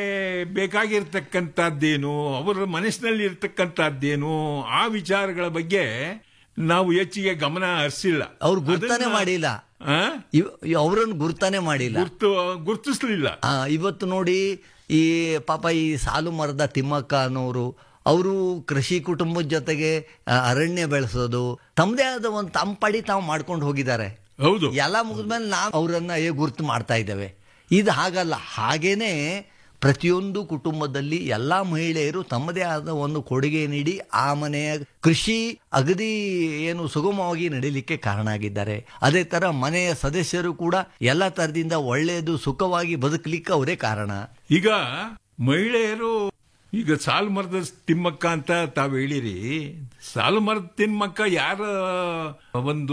ಬೇಕಾಗಿರ್ತಕ್ಕಂಥದ್ದೇನು ಅವರ ಮನಸ್ಸಿನಲ್ಲಿ ಇರ್ತಕ್ಕಂಥದ್ದೇನು ಆ ವಿಚಾರಗಳ ಬಗ್ಗೆ ನಾವು ಹೆಚ್ಚಿಗೆ ಗಮನ ಹರಿಸಿಲ್ಲ ಅವ್ರು ಗುರ್ತಾನೆ ಅದನ್ನ- ಮಾಡಿಲ್ಲ ಆ? ಅವರನ್ನು ಗುರ್ತಾನೆ ಮಾಡಿಲ್ಲ ಗುರ್ತು ಗುರ್ತಿಸ್ಲಿಲ್ಲ ಆ, ಇವತ್ತು ನೋಡಿ ಈ ಪಾಪ ಈ ಸಾಲು ಮರದ ತಿಮ್ಮಕ್ಕ ಅನ್ನೋರು ಅವರು ಕೃಷಿ ಕುಟುಂಬದ ಜೊತೆಗೆ ಆ, ಅರಣ್ಯ ಬೆಳೆಸೋದು ತಮ್ಮದೇ ಆದ ಒಂದು ತಂಪಡಿ ತಾವು ಮಾಡ್ಕೊಂಡು ಹೋಗಿದ್ದಾರೆ ಹೌದು ಎಲ್ಲ ಮುಗಿದ್ಮೇಲೆ ನಾವು ಅವರನ್ನ ಏ ಗುರ್ತು ಮಾಡ್ತಾ ಇದ್ದೇವೆ ಇದು ಹಾಗಲ್ಲ ಹಾಗೇನೆ ಪ್ರತಿಯೊಂದು ಕುಟುಂಬದಲ್ಲಿ ಎಲ್ಲ ಮಹಿಳೆಯರು ತಮ್ಮದೇ ಆದ ಒಂದು ಕೊಡುಗೆ ನೀಡಿ ಆ ಮನೆಯ ಕೃಷಿ ಅಗದಿ ಏನು ಸುಗಮವಾಗಿ ನಡೀಲಿಕ್ಕೆ ಕಾರಣ ಆಗಿದ್ದಾರೆ ಅದೇ ತರ ಮನೆಯ ಸದಸ್ಯರು ಕೂಡ ಎಲ್ಲ ತರದಿಂದ ಒಳ್ಳೆಯದು ಸುಖವಾಗಿ ಬದುಕಲಿಕ್ಕೆ ಅವರೇ ಕಾರಣ ಈಗ ಮಹಿಳೆಯರು ಈಗ ಸಾಲು ಮರದ ತಿಮ್ಮಕ್ಕ ಅಂತ ತಾವು ಹೇಳಿರಿ ಸಾಲು ಮರದ ತಿಮ್ಮಕ್ಕ ಯಾರ ಒಂದು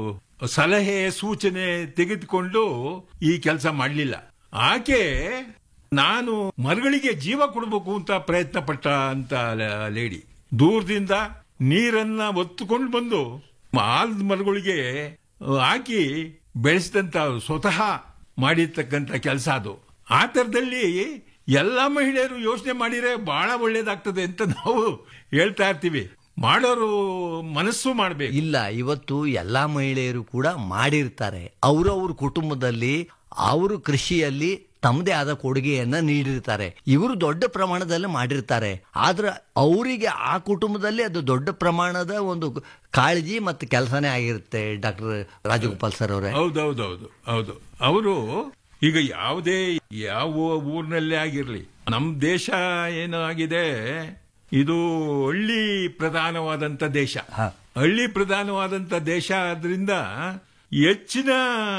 ಸಲಹೆ ಸೂಚನೆ ತೆಗೆದುಕೊಂಡು ಈ ಕೆಲಸ ಮಾಡಲಿಲ್ಲ ಆಕೆ ನಾನು ಮರಗಳಿಗೆ ಜೀವ ಕೊಡಬೇಕು ಅಂತ ಪ್ರಯತ್ನ ಪಟ್ಟ ಅಂತ ಲ- ಲೇಡಿ ದೂರದಿಂದ ನೀರನ್ನ ಒತ್ತುಕೊಂಡು ಬಂದು ಆಲದ ಮರಗಳಿಗೆ ಹಾಕಿ ಬೆಳೆಸಿದಂತ ಸ್ವತಃ ಮಾಡಿರ್ತಕ್ಕಂಥ ಕೆಲಸ ಅದು ಆ ಥರದಲ್ಲಿ ಎಲ್ಲ ಮಹಿಳೆಯರು ಯೋಚನೆ ಮಾಡಿದ್ರೆ ಬಹಳ ಒಳ್ಳೇದಾಗ್ತದೆ ಅಂತ ನಾವು ಹೇಳ್ತಾ ಇರ್ತೀವಿ ಮಾಡೋರು ಮನಸ್ಸು ಮಾಡಬೇಕು ಇಲ್ಲ ಇವತ್ತು ಎಲ್ಲಾ ಮಹಿಳೆಯರು ಕೂಡ ಮಾಡಿರ್ತಾರೆ ಅವರವ್ರ ಕುಟುಂಬದಲ್ಲಿ ಅವರು ಕೃಷಿಯಲ್ಲಿ ತಮ್ಮದೇ ಆದ ಕೊಡುಗೆಯನ್ನ ನೀಡಿರ್ತಾರೆ ಇವರು ದೊಡ್ಡ ಪ್ರಮಾಣದಲ್ಲಿ ಮಾಡಿರ್ತಾರೆ ಆದ್ರೆ ಅವರಿಗೆ ಆ ಕುಟುಂಬದಲ್ಲಿ ಅದು ದೊಡ್ಡ ಪ್ರಮಾಣದ ಒಂದು ಕಾಳಜಿ ಮತ್ತು ಕೆಲಸನೇ ಆಗಿರುತ್ತೆ ಡಾಕ್ಟರ್ ರಾಜಗೋಪಾಲ್ ಸರ್ ಅವರೇ ಹೌದೌದೌದು ಹೌದು ಅವರು ಈಗ ಯಾವುದೇ ಯಾವ ಊರಿನಲ್ಲೇ ಆಗಿರ್ಲಿ ನಮ್ಮ ದೇಶ ಏನಾಗಿದೆ ಇದು ಹಳ್ಳಿ ಪ್ರಧಾನವಾದಂತ ದೇಶ ಹಾ. ಹಳ್ಳಿ ಪ್ರಧಾನವಾದಂತ ದೇಶ ಆದ್ರಿಂದ ಹೆಚ್ಚಿನ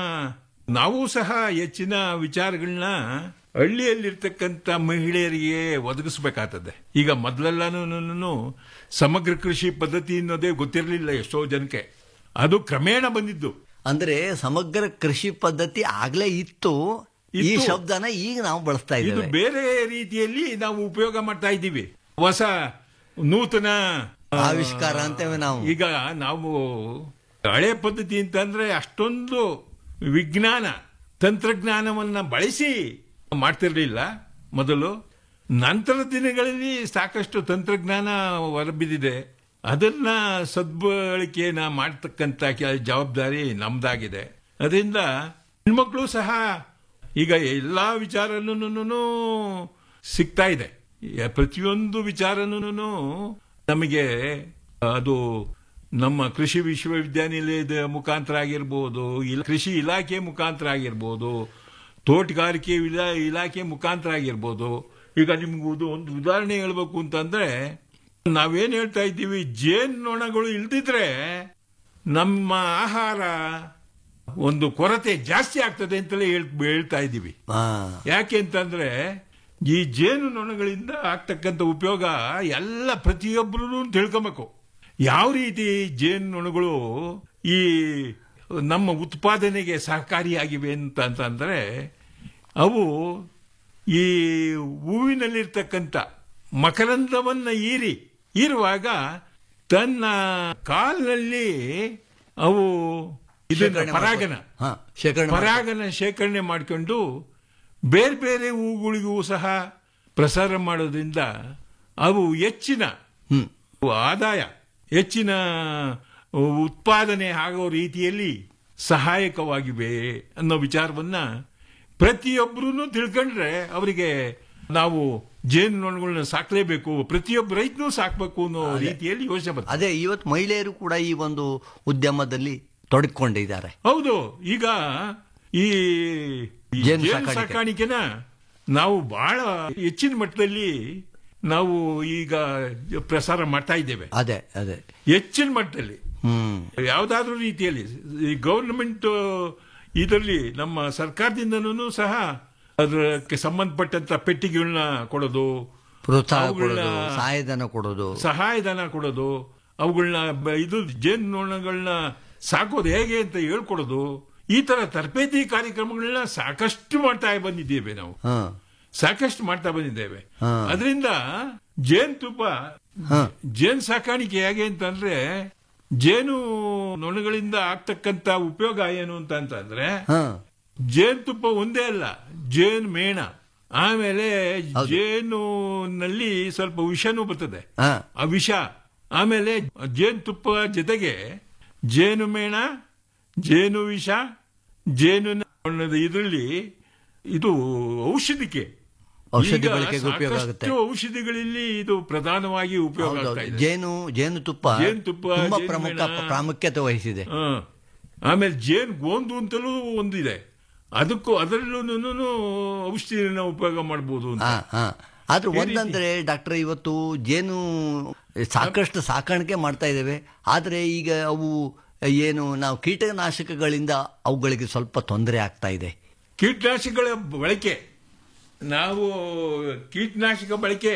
ನಾವು ಸಹ ಹೆಚ್ಚಿನ ವಿಚಾರಗಳನ್ನ ಹಳ್ಳಿಯಲ್ಲಿರ್ತಕ್ಕಂಥ ಮಹಿಳೆಯರಿಗೆ ಒದಗಿಸ್ಬೇಕಾಗ್ತದೆ ಈಗ ಮೊದಲೆಲ್ಲಾನು ಸಮಗ್ರ ಕೃಷಿ ಪದ್ಧತಿ ಅನ್ನೋದೇ ಗೊತ್ತಿರಲಿಲ್ಲ ಎಷ್ಟೋ ಜನಕ್ಕೆ ಅದು ಕ್ರಮೇಣ ಬಂದಿದ್ದು ಅಂದ್ರೆ ಸಮಗ್ರ ಕೃಷಿ ಪದ್ಧತಿ ಆಗ್ಲೇ ಇತ್ತು ಈ ಇತ್ತು. ಶಬ್ದನ ಈಗ ನಾವು ಬಳಸ್ತಾ ಇದು ಇದ್ದೇವೆ ಬೇರೆ ರೀತಿಯಲ್ಲಿ ನಾವು ಉಪಯೋಗ ಮಾಡ್ತಾ ಇದ್ದೀವಿ ಹೊಸ ನೂತನ ಆ, ಆವಿಷ್ಕಾರ ಅಂತೇವೆ ನಾವು ಈಗ ನಾವು ಹಳೆ ಪದ್ಧತಿ ಅಂತಂದ್ರೆ ಅಷ್ಟೊಂದು ವಿಜ್ಞಾನ ತಂತ್ರಜ್ಞಾನವನ್ನ ಬಳಸಿ ಮಾಡ್ತಿರ್ಲಿಲ್ಲ ಮೊದಲು ನಂತರ ದಿನಗಳಲ್ಲಿ ಸಾಕಷ್ಟು ತಂತ್ರಜ್ಞಾನ ಹೊರಬಿದ್ದಿದೆ ಅದನ್ನ ಸದ್ಬಳಕೆನ ಮಾಡ್ತಕ್ಕಂಥ ಕೆಲ ಜವಾಬ್ದಾರಿ ನಮ್ದಾಗಿದೆ ಅದರಿಂದ ಹೆಣ್ಮಕ್ಳು ಸಹ ಈಗ ಎಲ್ಲಾ ವಿಚಾರನೂ ಸಿಗ್ತಾ ಇದೆ ಯ- ಪ್ರತಿಯೊಂದು ವಿಚಾರನೂ ನಮಗೆ ಅದು ನಮ್ಮ ಕೃಷಿ ವಿಶ್ವವಿದ್ಯಾನಿಲಯದ ಮುಖಾಂತರ ಆಗಿರ್ಬೋದು ಇಲ್ಲ ಕೃಷಿ ಇಲಾಖೆ ಮುಖಾಂತರ ಆಗಿರ್ಬೋದು ತೋಟಗಾರಿಕೆ ಇಲಾ ಇಲಾಖೆ ಮುಖಾಂತರ ಆಗಿರ್ಬೋದು ಈಗ ನಿಮ್ಗೆ ಇದು ಒಂದು ಉದಾಹರಣೆ ಹೇಳ್ಬೇಕು ಅಂತಂದ್ರೆ ನಾವೇನ್ ಹೇಳ್ತಾ ಇದ್ದೀವಿ ಜೇನ್ನೊಣಗಳು ಇಲ್ದಿದ್ರೆ ನಮ್ಮ ಆಹಾರ ಒಂದು ಕೊರತೆ ಜಾಸ್ತಿ ಆಗ್ತದೆ ಅಂತಲೇ ಹೇಳ್- ಹೇಳ್ತಾ ಇದ್ದೀವಿ ಹಾ ಯಾಕೆ ಅಂತಂದ್ರೆ ಈ ಜೇನು ನೊಣಗಳಿಂದ ಆಗ್ತಕ್ಕಂಥ ಉಪಯೋಗ ಎಲ್ಲ ಪ್ರತಿಯೊಬ್ಬರೂ ತಿಳ್ಕೊಬೇಕು ಯಾವ ರೀತಿ ಜೇನು ನೊಣಗಳು ಈ ನಮ್ಮ ಉತ್ಪಾದನೆಗೆ ಸಹಕಾರಿಯಾಗಿವೆ ಅಂತ ಅಂತಂದ್ರೆ ಅವು ಈ ಹೂವಿನಲ್ಲಿರ್ತಕ್ಕಂಥ ಮಕರಂದವನ್ನ ಈರಿ ಈರುವಾಗ ತನ್ನ ಕಾಲಿನಲ್ಲಿ ಅವು ಇದನ್ನ ಶೇಖರಣೆ ಪರಾಗನ ಮಾಡ್ಕೊ- ಹಾ, ಶೇಖರಣೆ ಮಾಡ್ಕೊ- ಪರಾಗನ ಶೇಖರಣೆ ಮಾಡಿಕೊಂಡು ಬೇರೆ ಬೇರೆ ಹೂಗಳಿಗೂ ಸಹ ಪ್ರಸಾರ ಮಾಡೋದ್ರಿಂದ ಅವು ಹೆಚ್ಚಿನ ಹ್ಮ್ ಆದಾಯ ಹೆಚ್ಚಿನ ಉತ್ಪಾದನೆ ಆಗೋ ರೀತಿಯಲ್ಲಿ ಸಹಾಯಕವಾಗಿವೆ ಅನ್ನೋ ವಿಚಾರವನ್ನ ಪ್ರತಿಯೊಬ್ಬರೂ ತಿಳ್ಕೊಂಡ್ರೆ ಅವರಿಗೆ ನಾವು ಜೇನು ನೊಣಗಳನ್ನ ಸಾಕ್ಲೇಬೇಕು ಪ್ರತಿಯೊಬ್ಬ ರೈತನೂ ಸಾಕ್ಬೇಕು ಅನ್ನೋ ರೀತಿಯಲ್ಲಿ ಯೋಚನೆ ಬರ್ತದೆ ಅದೇ ಇವತ್ತು ಮಹಿಳೆಯರು ಕೂಡ ಈ ಒಂದು ಉದ್ಯಮದಲ್ಲಿ ತೊಡಗಿಕೊಂಡಿದ್ದಾರೆ ಹೌದು ಈಗ ಈ ಈ ಜೇನು ಜೇನು ಸಾಕಾಣಿಕೆ. ಸಾಕಾಣಿಕೆನ ನಾವು ಬಹಳ ಹೆಚ್ಚಿನ ಮಟ್ಟದಲ್ಲಿ ನಾವು ಈಗ ಪ್ರಸಾರ ಮಾಡ್ತಾ ಇದ್ದೇವೆ ಅದೇ ಅದೇ ಹೆಚ್ಚಿನ ಮಟ್ಟದಲ್ಲಿ ಹ್ಮ್ ಯಾವುದಾದ್ರೂ ರೀತಿಯಲ್ಲಿ ಈ ಗೌರ್ಮೆಂಟ್ ಇದರಲ್ಲಿ ನಮ್ಮ ಸರ್ಕಾರದಿಂದನೂ ಸಹ ಅದಕ್ಕೆ ಸಂಬಂಧಪಟ್ಟಂತ ಪೆಟ್ಟಿಗೆಗಳನ್ನ ಕೊಡೋದು ಪ್ರೋತ್ಸಾಹ ಅವುಗಳನ್ನ- ಕೊಡೋದು ಸಹಾಯಧನ ಕೊಡೋದು ಸಹಾಯಧನ ಕೊಡೋದು ಅವುಗಳನ್ನ ಬ- ಇದು ಜೇನು ನೊಣಗಳನ್ನ ಸಾಕೋದು ಹೇಗೆ ಅಂತ ಹೇಳ್ಕೊಡೋದು ಈ ತರ ತರಬೇತಿ ಕಾರ್ಯಕ್ರಮಗಳನ್ನ ಸಾಕಷ್ಟು ಮಾಡ್ತಾ ಬಂದಿದ್ದೇವೆ ನಾವು ಹ ಸಾಕಷ್ಟು ಮಾಡ್ತಾ ಬಂದಿದ್ದೇವೆ ಹಾ. ಅದರಿಂದ ಜೇನುತುಪ್ಪ ಹಾ. ಜೇನ್ ಸಾಕಾಣಿಕೆ ಹೇಗೆ ಅಂತಂದ್ರೆ ಜೇನು ನೊಣಗಳಿಂದ ಆಗ್ತಕ್ಕಂತ ಉಪಯೋಗ ಏನು ಅಂತ ಅಂತಂದ್ರೆ ಹಾ ಜೇನುತುಪ್ಪ ಒಂದೇ ಅಲ್ಲ ಜೇನು ಮೇಣ ಆಮೇಲೆ ಜೇನುನಲ್ಲಿ ಸ್ವಲ್ಪ ವಿಷನೂ ಬರ್ತದೆ ಹಾ ಆ ವಿಷ ಆಮೇಲೆ ಜೇನುತುಪ್ಪ ಜೊತೆಗೆ ಜೇನು ಮೇಣ ಜೇನು ವಿಷ ಜೇನು ಇದರಲ್ಲಿ ಇದು ಔಷಧಿಕೆ ಔಷಧಿ ಈಗ ಬಳಕೆಗೆ ಉಪಯೋಗ ಆಗುತ್ತೆ. ಸಾಕಷ್ಟು ಔಷಧಿಗಳಲ್ಲಿ ಇದು ಪ್ರಧಾನವಾಗಿ ಉಪಯೋಗ ಆಗ್ತಾ ಹೌದೌದು. ಇದೆ ಜೇನು ಜೇನುತುಪ್ಪ ಜೇನುತುಪ್ಪ, ತುಂಬಾ ಜೇನು ಪ್ರಮುಖ ಮೇಣ. ಪ್ರಾಮುಖ್ಯತೆ ವಹಿಸಿದೆ ಹ. ಆಮೇಲೆ ಜೇನು ಗೋಂದು ಅಂತಲೂ ಒಂದಿದೆ ಅದಕ್ಕೂ ಅದರಲ್ಲೂ ಔಷಧಿನ ಉಪಯೋಗ ಮಾಡಬಹುದು ಅಂತ ಹಾ ಹಾ ಆದ್ರೆ ಈ ಒಂದಂದ್ರೆ ಡಾಕ್ಟರ್ ಇವತ್ತು ಜೇನು ಸಾಕಷ್ಟು ಸಾಕಾಣಿಕೆ ಮಾಡ್ತಾ ಇದ್ದೇವೆ ಆದ್ರೆ ಈಗ ಅವು ಏನು ನಾವು ಕೀಟನಾಶಕಗಳಿಂದ ಅವುಗಳಿಗೆ ಸ್ವಲ್ಪ ತೊಂದರೆ ಆಗ್ತಾ ಇದೆ ಕೀಟನಾಶಕಗಳ ಬಳಕೆ ನಾವು ಕೀಟನಾಶಕ ಬಳಕೆ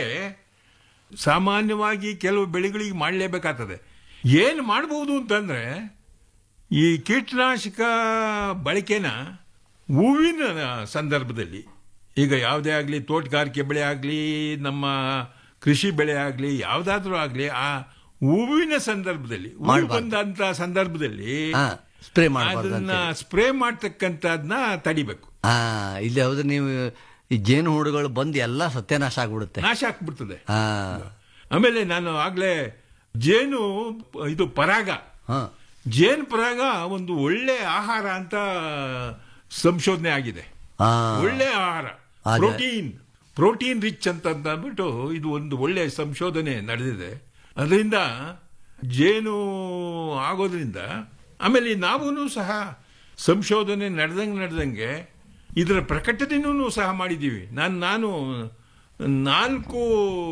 ಸಾಮಾನ್ಯವಾಗಿ ಕೆಲವು ಬೆಳೆಗಳಿಗೆ ಮಾಡಲೇಬೇಕಾಗ್ತದೆ ಏನು ಮಾಡಬಹುದು ಅಂತಂದ್ರೆ ಈ ಕೀಟನಾಶಕ ಬಳಕೆನ ಹೂವಿನ ಸಂದರ್ಭದಲ್ಲಿ ಈಗ ಯಾವುದೇ ಆಗಲಿ ತೋಟಗಾರಿಕೆ ಬೆಳೆ ಆಗಲಿ ನಮ್ಮ ಕೃಷಿ ಬೆಳೆ ಆಗಲಿ ಯಾವುದಾದ್ರೂ ಆಗಲಿ ಆ ಹೂವಿನ ಸಂದರ್ಭದಲ್ಲಿ ಹೂ ಮಾಡ್ಬಾರ್ದು. ಬಂದಂತ ಸಂದರ್ಭದಲ್ಲಿ ಹಾ ಸ್ಪ್ರೇ ಮಾಡಬಾರ್ದು ಅದನ್ನ ಸ್ಪ್ರೇ ಮಾಡ್ತಕ್ಕಂಥದ್ನ ತಡಿಬೇಕು ಹಾ ಇಲ್ಲಿ ಹೌದು ನೀವು ಈ ಜೇನು ಹುಡುಗಳು ಬಂದು ಎಲ್ಲ ಸತ್ಯನಾಶ ಆಗ್ಬಿಡುತ್ತೆ ನಾಶ ಆಗ್ಬಿಡ್ತದೆ ಹಾ ಆಮೇಲೆ ನಾನು ಆಗ್ಲೇ ಜೇನು ಇದು ಪರಾಗ ಹಾ ಜೇನು ಪರಾಗ ಒಂದು ಒಳ್ಳೆ ಆಹಾರ ಅಂತ ಸಂಶೋಧನೆ ಆಗಿದೆ ಹಾ ಒಳ್ಳೆ ಆಹಾರ ಅದೇ. ಪ್ರೋಟೀನ್ ಪ್ರೋಟೀನ್ ರಿಚ್ ಅಂತ ಅಂದ್ಬಿಟ್ಟು ಇದು ಒಂದು ಒಳ್ಳೆ ಸಂಶೋಧನೆ ನಡೆದಿದೆ ಅದರಿಂದ ಜೇನು ಆಗೋದ್ರಿಂದ ಆಮೇಲೆ ನಾವೂ ಸಹ ಸಂಶೋಧನೆ ನಡೆದಂಗೆ ನಡೆದಂಗೆ ಇದರ ಪ್ರಕಟಣೆನೂ ಸಹ ಮಾಡಿದ್ದೀವಿ ನಾನು ನಾನು ನಾಲ್ಕು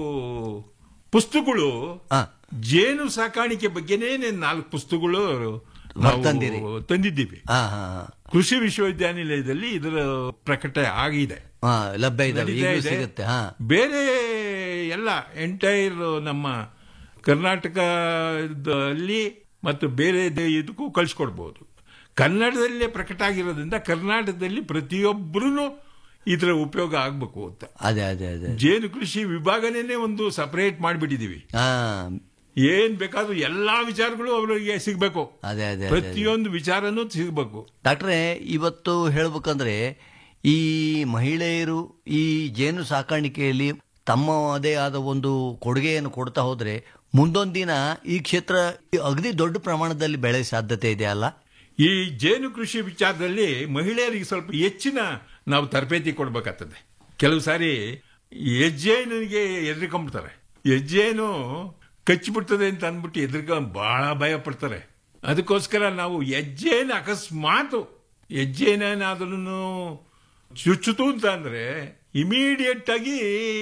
ಪುಸ್ತಕಗಳು ಹಾ ಜೇನು ಸಾಕಾಣಿಕೆ ಬಗ್ಗೆನೇ ನಾಲ್ಕು ಪುಸ್ತಕಗಳು ನಾವು ಬರ್ತಂದಿರಿ. ತಂದಿದ್ದೀವಿ ಹಾ ಹಾ ಹಾ. ಕೃಷಿ ವಿಶ್ವವಿದ್ಯಾನಿಲಯದಲ್ಲಿ ಇದರ ಪ್ರಕಟ ಆಗಿದೆ ಹಾ ಲಭ್ಯ ಇದಾವೆ ನಡೀತಾ ಈಗಲೂ ಇದೆ. ಸಿಗುತ್ತೆ ಹಾ ಬೇರೆ ಎಲ್ಲ ಎಂಟೈರ್ ನಮ್ಮ ಕರ್ನಾಟಕದಲ್ಲಿ ಮತ್ತು ಬೇರೆ ದೇ- ಇದಕ್ಕೂ ಕಳಿಸ್ಕೊಡ್ಬೋದು ಕನ್ನಡದಲ್ಲೇ ಪ್ರಕಟ ಆಗಿರೋದ್ರಿಂದ ಕರ್ನಾಟಕದಲ್ಲಿ ಪ್ರತಿಯೊಬ್ಬರೂ ಇದರ ಉಪಯೋಗ ಆಗಬೇಕು ಅಂತ ಅದೇ ಅದೇ ಅದೇ ಜೇನು ಕೃಷಿ ವಿಭಾಗನೇ ಒಂದು ಸಪರೇಟ್ ಮಾಡಿಬಿಟ್ಟಿದೀವಿ ಹಾ ಏನ್ ಬೇಕಾದ್ರೂ ಎಲ್ಲಾ ವಿಚಾರಗಳು ಅವರಿಗೆ ಸಿಗ್ಬೇಕು ಅದೇ ಅದೇ ಅದೇ ಪ್ರತಿಯೊಂದು ವಿಚಾರನೂ ಸಿಗ್ಬೇಕು ಡಾಕ್ಟ್ರೇ ಇವತ್ತು ಹೇಳ್ಬೇಕಂದ್ರೆ ಈ ಮಹಿಳೆಯರು ಈ ಜೇನು ಸಾಕಾಣಿಕೆಯಲ್ಲಿ ತಮ್ಮದೇ ಆದ ಒಂದು ಕೊಡುಗೆಯನ್ನು ಕೊಡ್ತಾ ಹೋದ್ರೆ ಮುಂದೊಂದು ದಿನ ಈ ಕ್ಷೇತ್ರ ಅಗದಿ ದೊಡ್ಡ ಪ್ರಮಾಣದಲ್ಲಿ ಬೆಳೆ ಸಾಧ್ಯತೆ ಇದೆ ಅಲ್ಲ ಈ ಜೇನು ಕೃಷಿ ವಿಚಾರದಲ್ಲಿ ಮಹಿಳೆಯರಿಗೆ ಸ್ವಲ್ಪ ಹೆಚ್ಚಿನ ನಾವು ತರಬೇತಿ ಕೊಡ್ಬೇಕಾಗ್ತದೆ ಕೆಲವು ಸಾರಿ ಹೆಜ್ಜೇನಿಗೆ ಎದ್ರಿಕೊಂಡ್ಬಿಡ್ತಾರೆ ಹೆಜ್ಜೇನು ಕಚ್ಚಿಬಿಡ್ತದೆ ಅಂತ ಅಂದ್ಬಿಟ್ಟು ಎದ್ರಿಕೊಂಡ್ ಬಹಳ ಭಯ ಪಡ್ತಾರೆ ಅದಕ್ಕೋಸ್ಕರ ನಾವು ಹೆಜ್ಜೇನು ಅಕಸ್ಮಾತ್ ಹೆಜ್ಜೇನೇನಾದ್ರೂ ಚುಚ್ಚುತು ಅಂತ ಅಂದ್ರೆ ಇಮಿಡಿಯೇಟ್ ಆಗಿ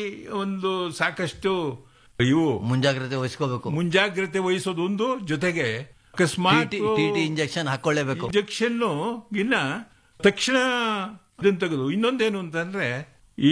ಒಂದು ಸಾಕಷ್ಟು ಇವು ಮುಂಜಾಗ್ರತೆ ವಹಿಸ್ಕೋಬೇಕು ಮುಂಜಾಗ್ರತೆ ವಹಿಸೋದು ಒಂದು ಜೊತೆಗೆ ಅಕಸ್ಮಾತ್ ಟಿ ಟಿ ಇಂಜೆಕ್ಷನ್ ಹಾಕೊಳ್ಳೇಬೇಕು ಇಂಜೆಕ್ಷನ್ ಇನ್ನ ತಕ್ಷಣ ಇದನ್ನ ತೆಗೆದು ಇನ್ನೊಂದೇನು ಅಂತಂದ್ರೆ ಈ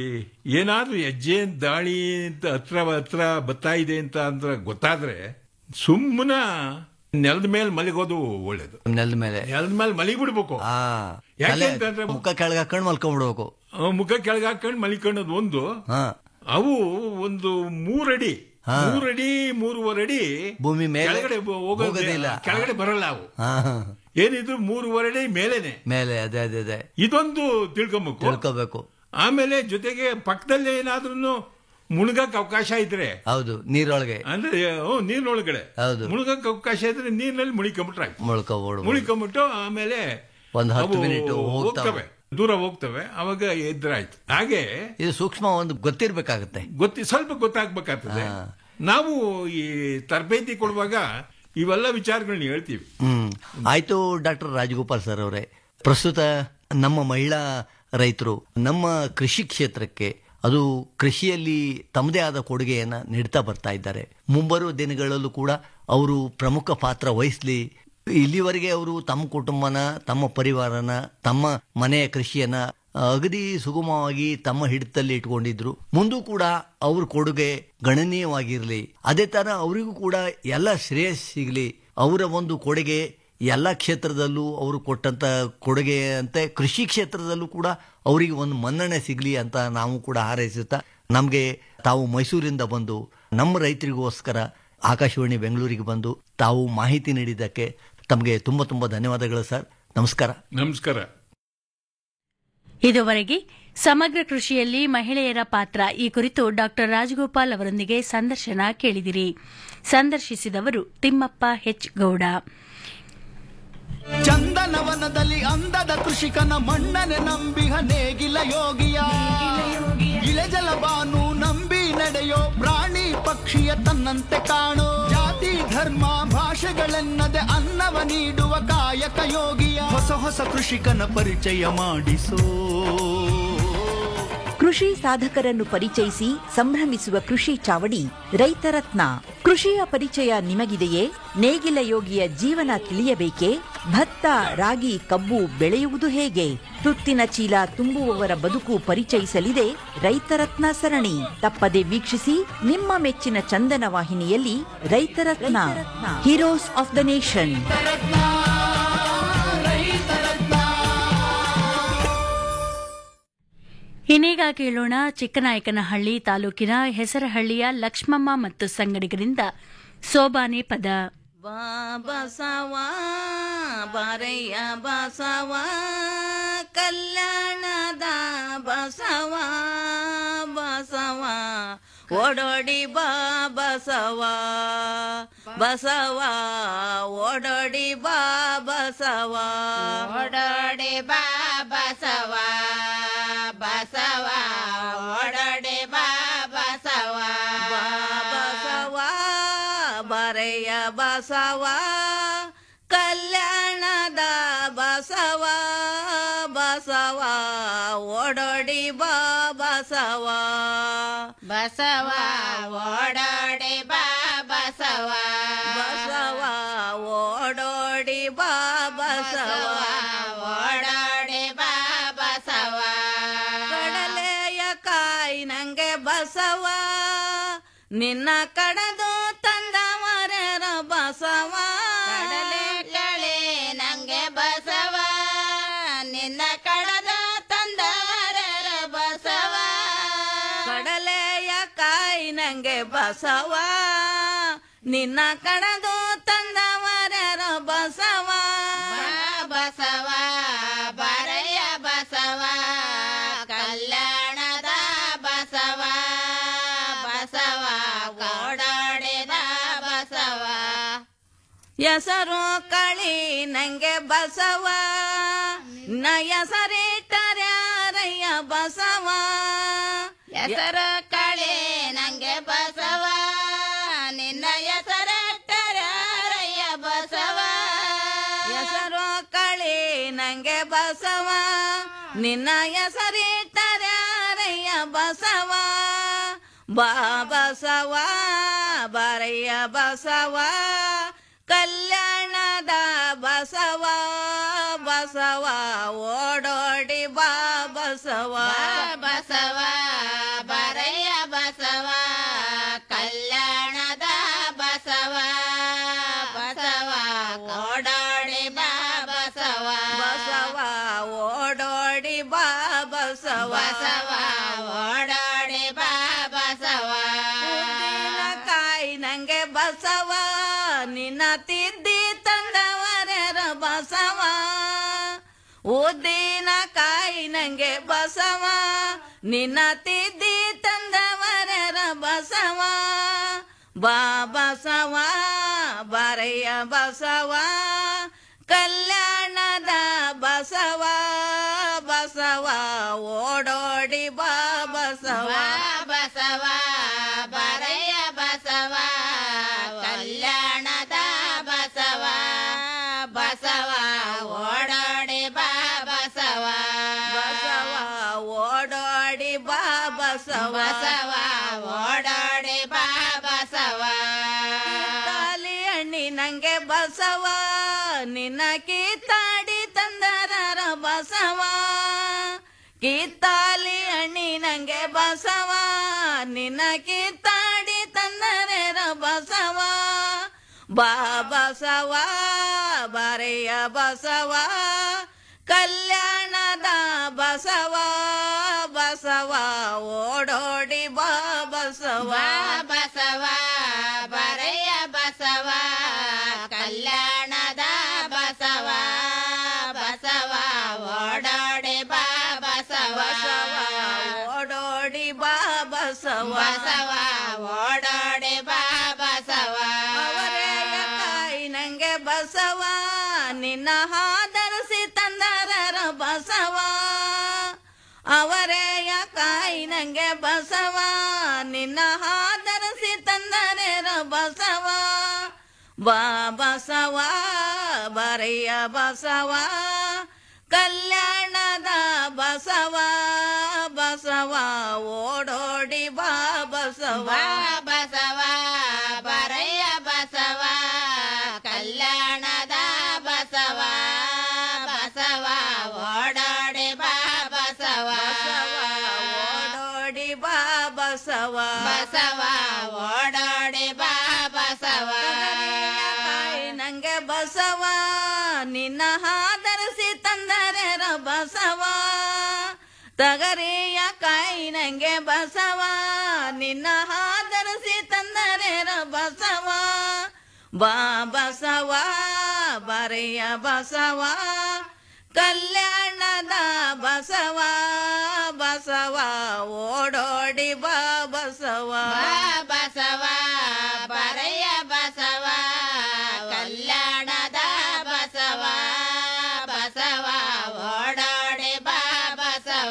ಏನಾದ್ರೂ ಹೆಜ್ಜೆ ದಾಳಿ ಅಂತ ಹತ್ರ ಹತ್ರ ಬರ್ತಾ ಇದೆ ಅಂತ ಅಂದ್ರೆ ಗೊತ್ತಾದ್ರೆ ಸುಮ್ಮನ ನೆಲದ ಮೇಲೆ ಮಲಗೋದು ಒಳ್ಳೇದು ನೆಲದ ಮೇಲೆ ನೆಲದ ಮೇಲೆ ಮಲಗಿ ಬಿಡ್ಬೇಕು ಆ ಯಾಕೆ ತಲೆ ಅಂತಂದ್ರೆ ಮುಖ ಕೆಳಗೆ ಹಾಕೊಂಡು ಮಲ್ಕೊಂಡ್ಬಿಡ್ಬೇಕು ಆ, ಮುಖ ಕೆಳಗೆ ಹಾಕೊಂಡು ಮಲಿಕೊಳ್ಳೋದು ಒಂದು ಹಾ ಅವು ಒಂದು ಮೂರಡಿ ಹಾ. ಮೂರಡಿ ಮೂರುವರೆ ಅಡಿ ಭೂಮಿ ಮೇಲೆ ಕೆಳಗಡೆ ಬ- ಹೋಗೋದೇ ಹೋಗೋದಿಲ್ಲ. ಕೆಳಗಡೆ ಬರಲ್ಲ ಅವು ಹಾ ಏನಿದ್ರು ಮೂರುವರೆ ಅಡಿ ಮೇಲೇನೆ ಮೇಲೆ ಅದೇ ಅದೇ ಅದೇ ಇದೊಂದು ತಿಳ್ಕೊಬೇಕು ತಿಳ್ಕೋಬೇಕು ಆಮೇಲೆ ಜೊತೆಗೆ ಪಕ್ಕದಲ್ಲಿ ಏನಾದ್ರೂ ಮುಳುಗಕ್ ಅವಕಾಶ ಇದ್ರೆ ಹೌದು ನೀರೊಳಗೆ ಅಂದ್ರೆ ಹ್ಮ್, ನೀರಿನೊಳಗಡೆ ಹೌದು. ಮುಳುಗಕ್ ಅವಕಾಶ ಇದ್ರೆ ನೀರಿನಲ್ಲಿ ಮುಳಿಕೊಂಬಿಟ್ರೆ ಆಯ್ತು ಮುಳ್ಕೋಬೋದು ಮುಳಿಕೊಂಬಿಟ್ಟು ಆಮೇಲೆ ಒಂದು ಹತ್ತು ಅವು ಮಿನಿಟ್ ಹೋಗ್ತಾವೆ. ಹೋಗ್ತವೆ ದೂರ ಹೋಗ್ತವೆ ಅವಾಗ ಎದ್ರಾಯ್ತು ಹಾಗೆ ಇದು ಸೂಕ್ಷ್ಮ ಒಂದು ಗೊತ್ತಿರ್ಬೇಕಾಗತ್ತೆ ಗೊತ್ತಿ ಸ್ವಲ್ಪ ಗೊತ್ತಾಗ್ಬೇಕಾಗ್ತದೆ ಹಾ. ನಾವು ಈ ತರಬೇತಿ ಕೊಡುವಾಗ ಇವೆಲ್ಲ ವಿಚಾರಗಳನ್ನ ಹೇಳ್ತೀವಿ ಹ್ಮ್ ಆಯ್ತು ಡಾಕ್ಟರ್ ರಾಜಗೋಪಾಲ್ ಸರ್ ಅವರೇ ಪ್ರಸ್ತುತ ನಮ್ಮ ಮಹಿಳಾ ರೈತರು ನಮ್ಮ ಕೃಷಿ ಕ್ಷೇತ್ರಕ್ಕೆ ಅದು ಕೃಷಿಯಲ್ಲಿ ತಮ್ಮದೇ ಆದ ಕೊಡುಗೆಯನ್ನ ನೀಡ್ತಾ ಬರ್ತಾ ಇದ್ದಾರೆ ಮುಂಬರುವ ದಿನಗಳಲ್ಲೂ ಕೂಡ ಅವರು ಪ್ರಮುಖ ಪಾತ್ರ ವಹಿಸ್ಲಿ ಇಲ್ಲಿವರೆಗೆ ಅವರು ತಮ್ಮ ಕುಟುಂಬನ ತಮ್ಮ ಪರಿವಾರನ ತಮ್ಮ ಮನೆಯ ಕೃಷಿಯನ್ನ ಅಗದಿ ಸುಗಮವಾಗಿ ತಮ್ಮ ಹಿಡಿತದಲ್ಲಿ ಇಟ್ಕೊಂಡಿದ್ರು ಮುಂದೂ ಕೂಡ ಅವ್ರ ಕೊಡುಗೆ ಗಣನೀಯವಾಗಿರಲಿ ಅದೇ ತರ ಅವರಿಗೂ ಕೂಡ ಎಲ್ಲ ಶ್ರೇಯಸ್ ಸಿಗಲಿ ಅವರ ಒಂದು ಕೊಡುಗೆ ಎಲ್ಲ ಕ್ಷೇತ್ರದಲ್ಲೂ ಅವರು ಕೊಟ್ಟಂತ ಕೊಡುಗೆ ಅಂತೆ ಕೃಷಿ ಕ್ಷೇತ್ರದಲ್ಲೂ ಕೂಡ ಅವರಿಗೆ ಒಂದು ಮನ್ನಣೆ ಸಿಗಲಿ ಅಂತ ನಾವು ಕೂಡ ಹಾರೈಸುತ್ತಾ ನಮಗೆ ತಾವು ಮೈಸೂರಿಂದ ಬಂದು ನಮ್ಮ ರೈತರಿಗೋಸ್ಕರ ಆಕಾಶವಾಣಿ ಬೆಂಗಳೂರಿಗೆ ಬಂದು ತಾವು ಮಾಹಿತಿ ನೀಡಿದ್ದಕ್ಕೆ ತಮಗೆ ತುಂಬ ತುಂಬ ಧನ್ಯವಾದಗಳು ಸರ್ ನಮಸ್ಕಾರ ನಮಸ್ಕಾರ ಇದುವರೆಗೆ ಸಮಗ್ರ ಕೃಷಿಯಲ್ಲಿ ಮಹಿಳೆಯರ ಪಾತ್ರ ಈ ಕುರಿತು ಡಾಕ್ಟರ್ ರಾಜಗೋಪಾಲ್ ಅವರೊಂದಿಗೆ ಸಂದರ್ಶನ ಕೇಳಿದಿರಿ ಸಂದರ್ಶಿಸಿದವರು ತಿಮ್ಮಪ್ಪ ಹೆಚ್ ಗೌಡ ಚಂದನವನದಲ್ಲಿ ಅಂದದ ಕೃಷಿಕನ ಮಣ್ಣನೆ ನಂಬಿಹ ನೇಗಿಲ ಯೋಗಿಯ ಇಳೆಜಲ ಬಾನು ನಂಬಿ ನಡೆಯೋ ಪ್ರಾಣಿ ಪಕ್ಷಿಯ ತನ್ನಂತೆ ಕಾಣೋ ಜಾತಿ ಧರ್ಮ ಭಾಷೆಗಳೆನ್ನದೆ ಅನ್ನವ ನೀಡುವ ಕಾಯಕ ಯೋಗಿಯ ಹೊಸ ಹೊಸ ಕೃಷಿಕನ ಪರಿಚಯ ಮಾಡಿಸೋ ಕೃಷಿ ಸಾಧಕರನ್ನು ಪರಿಚಯಿಸಿ ಸಂಭ್ರಮಿಸುವ ಕೃಷಿ ಚಾವಡಿ ರೈತರತ್ನ ಕೃಷಿಯ ಪರಿಚಯ ನಿಮಗಿದೆಯೇ ನೇಗಿಲ ಯೋಗಿಯ ಜೀವನ ತಿಳಿಯಬೇಕೇ ಭತ್ತ ರಾಗಿ ಕಬ್ಬು ಬೆಳೆಯುವುದು ಹೇಗೆ ತುತ್ತಿನ ಚೀಲ ತುಂಬುವವರ ಬದುಕು ಪರಿಚಯಿಸಲಿದೆ ರೈತರತ್ನ ಸರಣಿ ತಪ್ಪದೆ ವೀಕ್ಷಿಸಿ ನಿಮ್ಮ ಮೆಚ್ಚಿನ ಚಂದನ ವಾಹಿನಿಯಲ್ಲಿ ರೈತರತ್ನ ಹೀರೋಸ್ ಆಫ್ ದ ನೇಷನ್ ಇನ್ನೀಗ ಕೇಳೋಣ ಚಿಕ್ಕನಾಯಕನಹಳ್ಳಿ ತಾಲೂಕಿನ ಹೆಸರಹಳ್ಳಿಯ ಲಕ್ಷ್ಮಮ್ಮ ಮತ್ತು ಸಂಗಡಿಗರಿಂದ ಸೋಬಾನೆ ಪದ ಬಾ ಬಸವ ಬಾರಯ್ಯ ಬಸವ ಕಲ್ಯಾಣದ ಬಸವ ಬಸವ ಓಡೋಡಿ ಬಾ ಬಸವ ಬಸವ ಓಡೋಡಿ ಬಾ ಬಸವ ಓಡೋಡಿ ಬಾ ಬಸವ ಬಸವ ಓಡೋಡಿ ಬಾ ಬಸವ ಬಾ ಬಸವ ಬರೆಯ ಬಸವ ಕಲ್ಯಾಣದ ಬಸವ ಬಸವ ಓಡೋಡಿ ಬಾ ಬಸವ ಬಸವ ಓಡೋಡಿ ಬಾ ಬಸವ ಬಸವ ಓಡೋಡಿ ಬಾ ಬಸವ ಓಡೋಡಿ ಬಾ ಬಸವ ಕಡಲೆಯ ಕಾಯಿ ನಂಗೆ ಬಸವ ನಿನ್ನ ಕಡದು ತಂದವರರ ಬಸವ ಕಡಲೆ ಕಳೆ ನಂಗೆ ಬಸವ ನಿನ್ನ ಕಡದು ತಂದವರರ ಬಸವ ಕಡಲೆಯ ಕಾಯಿ ನಂಗೆ ಬಸವ ನಿನ್ನ ಕಡದು ತಂದವರರ ಬಸವ ಬಸವ ಬರೆಯ ಬಸವ ಕಲ್ಯಾಣದ ಬಸವ ಬಸವ ಓಡಾಡಿದ ಬಸವ ಹೆಸರು ಕಳಿ ನಂಗೆ ಬಸವ ನ ಹೆಸರಿಟ್ಟರ್ಯಾರಯ್ಯ ಬಸವ ಹೆಸರು ಕಳಿ ನಂಗೆ ಬಸವ ನಿನ್ನ ಹೆಸರಿಟ್ಟರ್ಯಾರಯ್ಯ ಬಸವ ಹೆಸರು ಕಳಿ ನಂಗೆ ಬಸವ ನಿನ್ನ ಹೆಸರಿಟ್ಟರ್ಯಾರಯ್ಯ ಬಸವ ಬಾ ಬಸವ ಬರಯ್ಯ ಬಸವ ಕಲ್ಯಾಣದ ಬಸವ ಬಸವ ಓಡೋಡಿ ಬಾ ಬಸವ ಬಸವ ಬರಯ್ಯ ಬಸವ ಕಲ್ಯಾಣದ ಬಸವ ಬಸವ ಓಡೋಡಿ ಬಾ ಬಸವ ಬಸವ ಓಡೋಡಿ ಬಾ ಬಸವ ಬಸವ ಓಡೋಡಿ ಬಾ ಬಸವ ಕಾಯಿ ನಂಗೆ ಬಸವ ನಿನ್ನ ತಿದ್ದಿ ತಂದವರರ ಬಸವ ಉದ್ದಿನ ಕಾಯಿ ನಂಗೆ ಬಸವ ನಿನ್ನ ತಿದ್ದಿ ತಂದವರರ ಬಸವ ಬಾ ಬಸವ ಬರೆಯ ಬಸವ ಕಲ್ಯಾಣದ ಬಸವ ಬಸವ ಓಡೋಡಿ ಬಾ ಬಸವ ಬಸವ ಬರೆಯ ಬಸವ ಕಲ್ಯಾಣದ ಬಸವ ಬಸವ ಓಡೋಡಿ ಬಾ ಬಸವ ಬಸವ ಓಡೋಡಿ ಬಾ ಬಸವ ಬಸವ ಓಡೋಡಿ ಬಾ ಬಸವ ತಾಲಿ ಹಣ್ಣಿ ನಂಗೆ ಬಸವ ನಿನ್ನ ಕಿತ್ತಾಡಿ ತಂದರರ ಬಸವ ಕಿತ್ತಾಲಿ ಹಣ್ಣಿ ನಂಗೆ ಬಸವ ನಿನ್ನ ಕಿತ್ತಾಡಿ ತಂದರರ ಬಸವ ಬಾ ಬಸವ ಬರೆಯ ಬಸವ ಕಲ್ಯಾಣದ ಬಸವ ಬಸವ ಓಡೋಡಿ ಬಾ ಬಸವ ಬಸವ ಬರೆಯ ಬಸವ ಬಸವ ಓಡೋಡಿ ಬಾ ಬಸವ ಅವರೇಯ ಕಾಯಿ ನಂಗೆ ಬಸವ ನಿನ್ನ ಹಾದರಸಿ ತಂದರರ ಬಸವ ಅವರೇಯ ಕಾಯಿ ನಂಗೆ ಬಸವ ನಿನ್ನ ಹಾದರಸಿ ತಂದರೆರ ಬಸವ ಬಾ ಬಸವ ಬರೆಯ ಬಸವ ಕಲ್ಯಾಣದ ಬಸವ ಬಸವ ಓಡೋಡಿ ಬಾ ಬಸವ ಬಾ ಬಸವ ಬರೆಯ ಬಸವ ಕಲ್ಯಾಣದ ಬಸವ ಬಸವ ಓಡೋಡಿ ಬಾ ಬಸವ ಓಡೋಡಿ ಬಾ ಬಸವ ಬಸವ ಓಡೋಡಿ ಬಾ ಬಸವ ಕಾಯಿ ನಂಗೆ ಬಸವ ನಿನ್ನ ಹಾದರಸಿ ತಂದರೆರ ಬಸವ ತಗರಿಯ ಕಾಯಿ ನಂಗೆ ಬಸವ ನಿನ್ನ ಹಾದರಸಿ ತಂದರೆರ ಬಸವ ಬಾ ಬಸವ ಬರೆಯ ಬಸವ ಕಲ್ಯಾಣದ ಬಸವ ಬಸವ ಓಡೋಡಿ ಬಾ ಬಸವ ಬಾ ಬಸವ ಬರೆಯ ಬಸವ ಕಲ್ಯಾಣದ ಬಸವ ಬಸವ ಓಡೋಡಿ ಬಾ ಬಸವ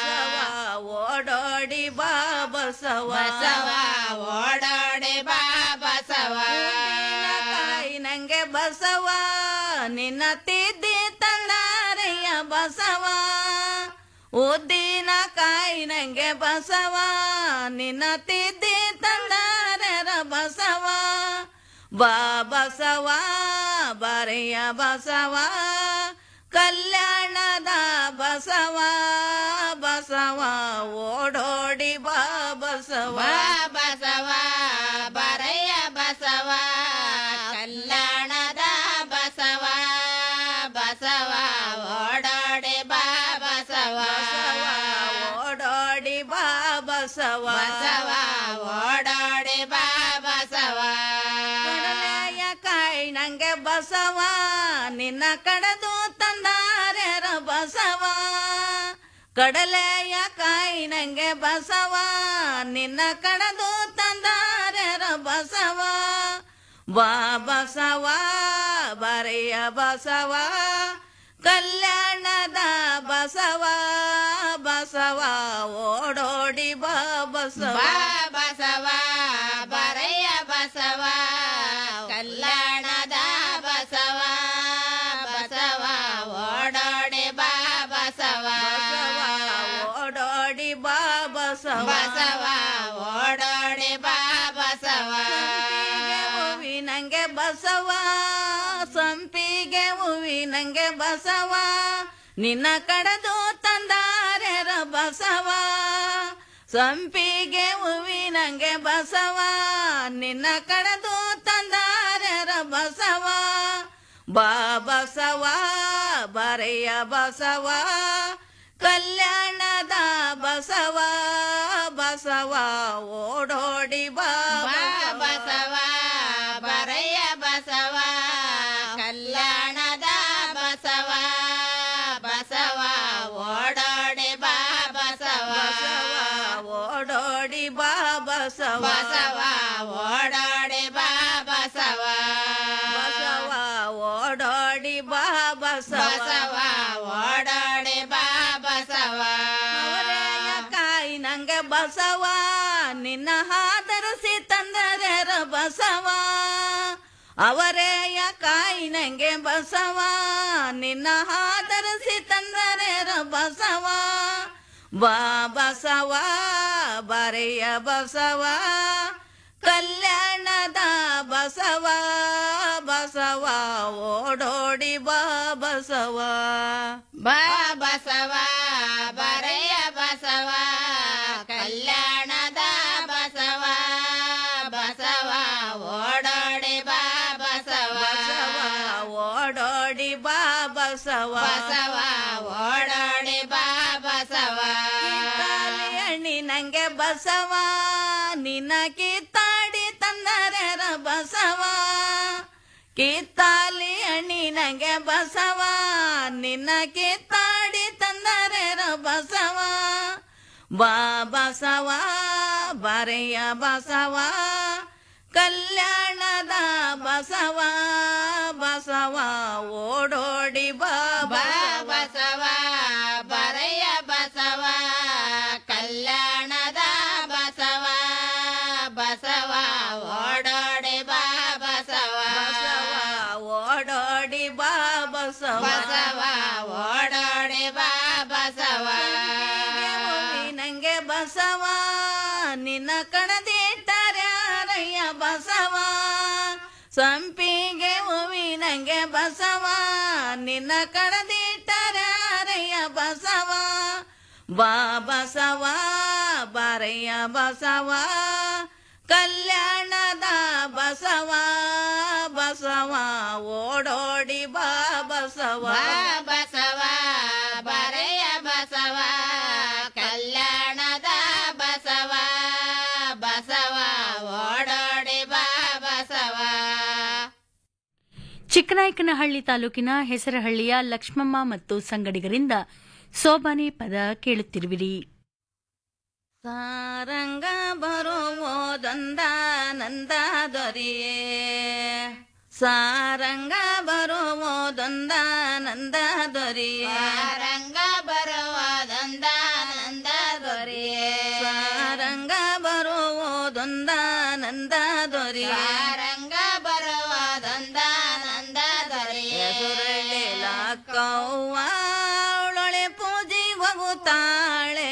ಓಡೋಡಿ ಬಾ ಬಸವ ಬಸವ ಓಡೋಡಿ ಬಾ ಬಸವ ಕಾಯಿ ನಂಗೆ ಬಸವ ನಿನ್ನ ತಿದ್ದಿ ತಂದಾರೆಯ ಬಸವ ಉದ್ದಿನ ಕಾಯಿ ನಂಗೆ ಬಸವ ನಿನ್ನ ತಿದ್ದಿ ತಂದಾರೆರ ಬಸವ ಬಾ ಬಸವ ಬರೆಯ ಬಸವ ಕಲ್ಯಾಣದ ಬಸವ ಬಸವ ಓಡೋಡಿ ಬಾ ಬಸವ ಬಾ ಬಸವ ಬರೆಯ ಬಸವ ಕಲ್ಯಾಣದ ಬಸವ ಬಸವ ಓಡೋಡಿ ಬಾ ಬಸವ ಓಡೋಡಿ ಬಾ ಬಸವ ಬಸವ ಓಡೋಡಿ ಬಾ ಬಸವ ಕಡಲೆಯ ಕಾಯಿ ನಂಗೆ ಬಸವ ನಿನ್ನ ಕಡದು ತಂದಾರ್ಯಾರ ಬಸವ ಕಡಲೆಯ ಕಾಯಿ ನಂಗೆ ಬಸವ ನಿನ್ನ ಕಡದು ತಂದಾರ್ಯಾರ ಬಸವ ಬಾ ಬಸವ ಬರೆಯ ಬಸವ ಕಲ್ಯಾಣದ ಬಸವ ಬಸವ ಓಡೋಡಿ ಬಾ ಬಸವ ಬಾ ಬಸವ ಬರೆಯ ಬಸವ ಕಲ್ಯಾಣದ ಬಸವ ಬಸವ ಓಡೋಡಿ ಬಾ ಬಸವ ಓಡೋಡಿ ಬಾ ಬಸವ ಬಸವ ಓಡೋಡಿ ಬಾ ಬಸವ ಹೂವಿ ನಂಗೆ ಬಸವ ಸಂಪಿಗೆ ಹೂವಿ ನಂಗೆ ಬಸವ ನಿನ್ನ ಕಡದು ತಂದಾರೆರ ಬಸವ ಸಂಪಿಗೆ ಹೂವಿ ನಂಗೆ ಬಸವ ನಿನ್ನ ಕಡದು ತಂದಾರೆರ ಬಸವ ಬಾ ಬಸವ ಬರೆಯ ಬಸವ ಕಲ್ಯಾಣದ ಬಸವ ಬಸವ ಓಡೋಡಿ ಬಾ ಬಾ ಬಸವ ಬರೆಯ ಬಸವ ಕಲ್ಯಾಣದ ಬಸವ ಬಸವ ಓಡೋಡಿ ಬಾ ಬಸವ ಓಡೋಡಿ ಬಾ ಬಸವ ಬಸವ ಓಡೋಡಿ ಬಾ ಬಸವ ಬಸವ ಓಡೋಡಿ ಬಾ ಬಸವ ಬಸವ ಓಡೋಡಿ ಬಾ ಬಸವ ಅವರೆಯ ಕಾಯಿ ನಂಗೆ ಬಸವ ನಿನ್ನ ಹಾದರಸಿ ತಂದರೆರ ಬಸವ ಅವರೆಯ ಕಾಯಿ ನಂಗೆ ಬಸವ ನಿನ್ನ ಹಾದರಸಿ ತಂದರೆರ ಬಸವ ಬಾ ಬಸವ ಬರೆಯ ಬಸವ ಕಲ್ಯಾಣದ ಬಸವ ಬಸವ ಓಡೋಡಿ ಬಾ ಬಸವ ಬಾ ಬಸವ ಬರೆಯ ಬಸವ ಕಲ್ಯಾಣದ ಬಸವ ಬಸವ ಓಡೋಡಿ ಬಾ ಬಸವ ಓಡೋಡಿ ಬಾ ಬಸವ ಬಸವ ಓಡೋಡಿ ಬಾ ಬಸವ ಕಿತ್ತಾಲಿ ಹಣ್ಣಿ ನಂಗೆ ಬಸವ ನಿನ್ನ ಕಿತ್ತಾಡಿ ತಂದರೆರ ಬಸವ ಕಿತ್ತಾಲಿ ಹಣ್ಣಿ ನಂಗೆ ಬಸವ ನಿನ್ನ ಕಿತ್ತಾಡಿ ತಂದರೆರ ಬಸವ ಬಾ ಬಸವ ಬಾರಯ್ಯ ಬಸವ ಕಲ್ಯಾಣದ ಬಸವ ಬಸವ ಓಡೋಡಿ ಬಾ ಬಾ ಬಸವ ಬಸವ ಬರೆಯ ಬಸವ ಕಲ್ಯಾಣದ ಬಸವ ಬಸವ ಓಡೋಡೆ ಬಾ ಬಸವ ಬಸವ ಓಡೋಡಿ ಬಾ ಬಸವ ಬಸವ ಓಡೋಡೆ ಬಾ ಬಸವ ನಂಗೆ ಬಸವ ನಿನ್ನ ಕಣದಿಟ್ಟರ್ಯಾರಯ್ಯ ಬಸವ ಸಂಪಿಗೆ ಹೂವಿನಂಗೆ ಬಸವ ನಿನ್ನ ಕಣದಿಟ್ಟರ್ಯಾರಯ್ಯ ಬಸವ ಬಾ ಬಸವ ಬಾರಯ್ಯ ಬಸವ ಕಲ್ಯಾಣದ ಬಸವ ಬಸವ ಓಡೋಡಿ ಬಾ ಬಸವ ಬಾ ಬಸವ ಬರೆಯ ಬಸವ ಕಲ್ಯಾಣದ ಬಸವ ಬಸವ ಓಡೋಡೆ ಬಾ ಬಸವ ಚಿಕ್ಕನಾಯಕನಹಳ್ಳಿ ತಾಲೂಕಿನ ಹೆಸರಹಳ್ಳಿಯ ಲಕ್ಷ್ಮಮ್ಮ ಮತ್ತು ಸಂಗಡಿಗರಿಂದ ಸೋಬಾನೆ ಪದ ಕೇಳುತ್ತಿರುವಿರಿ ಸಾರಂಗ ಬರುವುದೊಂದ ನಂದ ದೊರೆಯೇ ಸಾರಂಗ ಬರುವುದೊಂದ ನಂದ ದೊರೆಯೇ ರಂಗ ಬರುವುದೊಂದ ನಂದ ದೊರೆಯೇ ಸಾರಂಗ ಬರುವುದೊಂದ ನಂದ ದೊರೆಯೇ ರಂಗ ಬರುವುದೊಂದ ನಂದ ದೊರೆಯೇ ಕವ್ವ ಅವಳೊಳೆ ಪೂಜೆ ಹೋಗುತ್ತಾಳೆ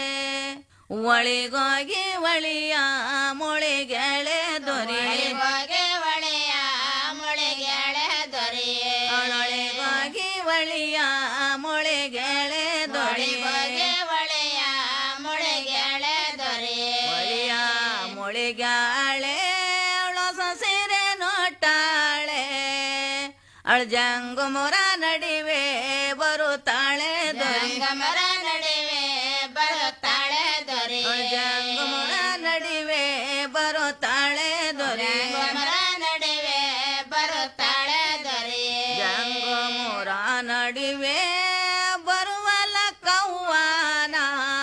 ಒಳಿಗೋಗಿ ಒಳಿಯ ಮೊಳಿಗೆಳೆ ದೊರೆಯೇ ಹೋಗೆ ಒಳೆಯ ಮೊಳೆಗೆಳೆ ದೊರೆಯೇ ಅವಳೊಳೆಗಾಗಿ ಒಳಿಯ ಮೊಳೆಗೆಳೆ ದೊರೆಯೇ ಹೋಗೆ ಒಳೆಯ ಮೊಳೆಗೆಳೆ ದೊರೆಯೇ ಒಳಿಯ ಮೊಳಿಗಾಳೆ ಅವಳ ಸಸಿರೆ ನೋಟಾಳೆ ಅವಳ ಜಂಗುಮುರ ನಡಿವೆ ಬರುತ್ತಾಳೆ ದೊರೆ ಗಮರ ನಡುವೆ ಬರುತ್ತಾಳೆ ದೊರೆ ಅವಳ ಜಂಗುಮುರ ನಡಿವೆ ಬರುತ್ತಾಳೆ ದೊರೆ ಗಮರ ನಡುವೆ ಬರುತ್ತಾಳೆ ದೊರೆ ಜಂಗುಮುರ ನಡುವೆ ಬರುವಲ ಕವ್ವಾನ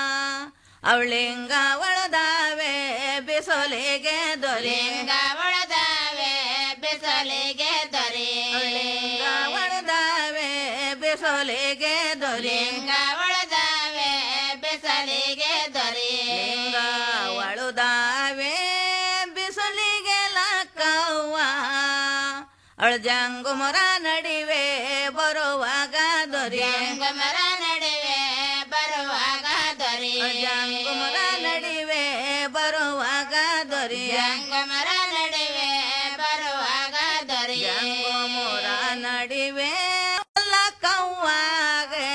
ಅವಳಿಂಗ ಒಳದಾವೆ ಬಿಸೊಲೆಗೆ ದೊರೆ ಲಿಂಗ ಒಳದಾವೆ ಬಿಸಲಿಗೆ ದೊರೆ ಅವಳಿಂಗ ಒಳದಾವೆ ಬಿಸೊಲೆಗೆ ದೊರೆ ಲಿಂಗ ಒಳದಾವೆ ಬಿಸಲಿಗೆ ದೊರೆ ಲಿಂಗ ಒಳುದಾವೆ ಬಿಸಲಿಗೆ ಲಕ್ಕವ್ವ ಅವಳ ಜಂಗುಮುರ ನಡಿವೆ ಬರುವಾಗ ದೊರೆ ಗಮರ ನಡುವೆ ಬರುವಾಗ ದೊರೆ ಜಂಗುಮುರ ನಡಿವೆ ಬರುವಾಗ ದೊರೆ ಗಮರ ನಡುವೆ ಬರುವಾಗ ದೊರೆ ಜಂಗುಮುರ ನಡಿವೆ ಲಕ್ಕವ್ವಾಗೆ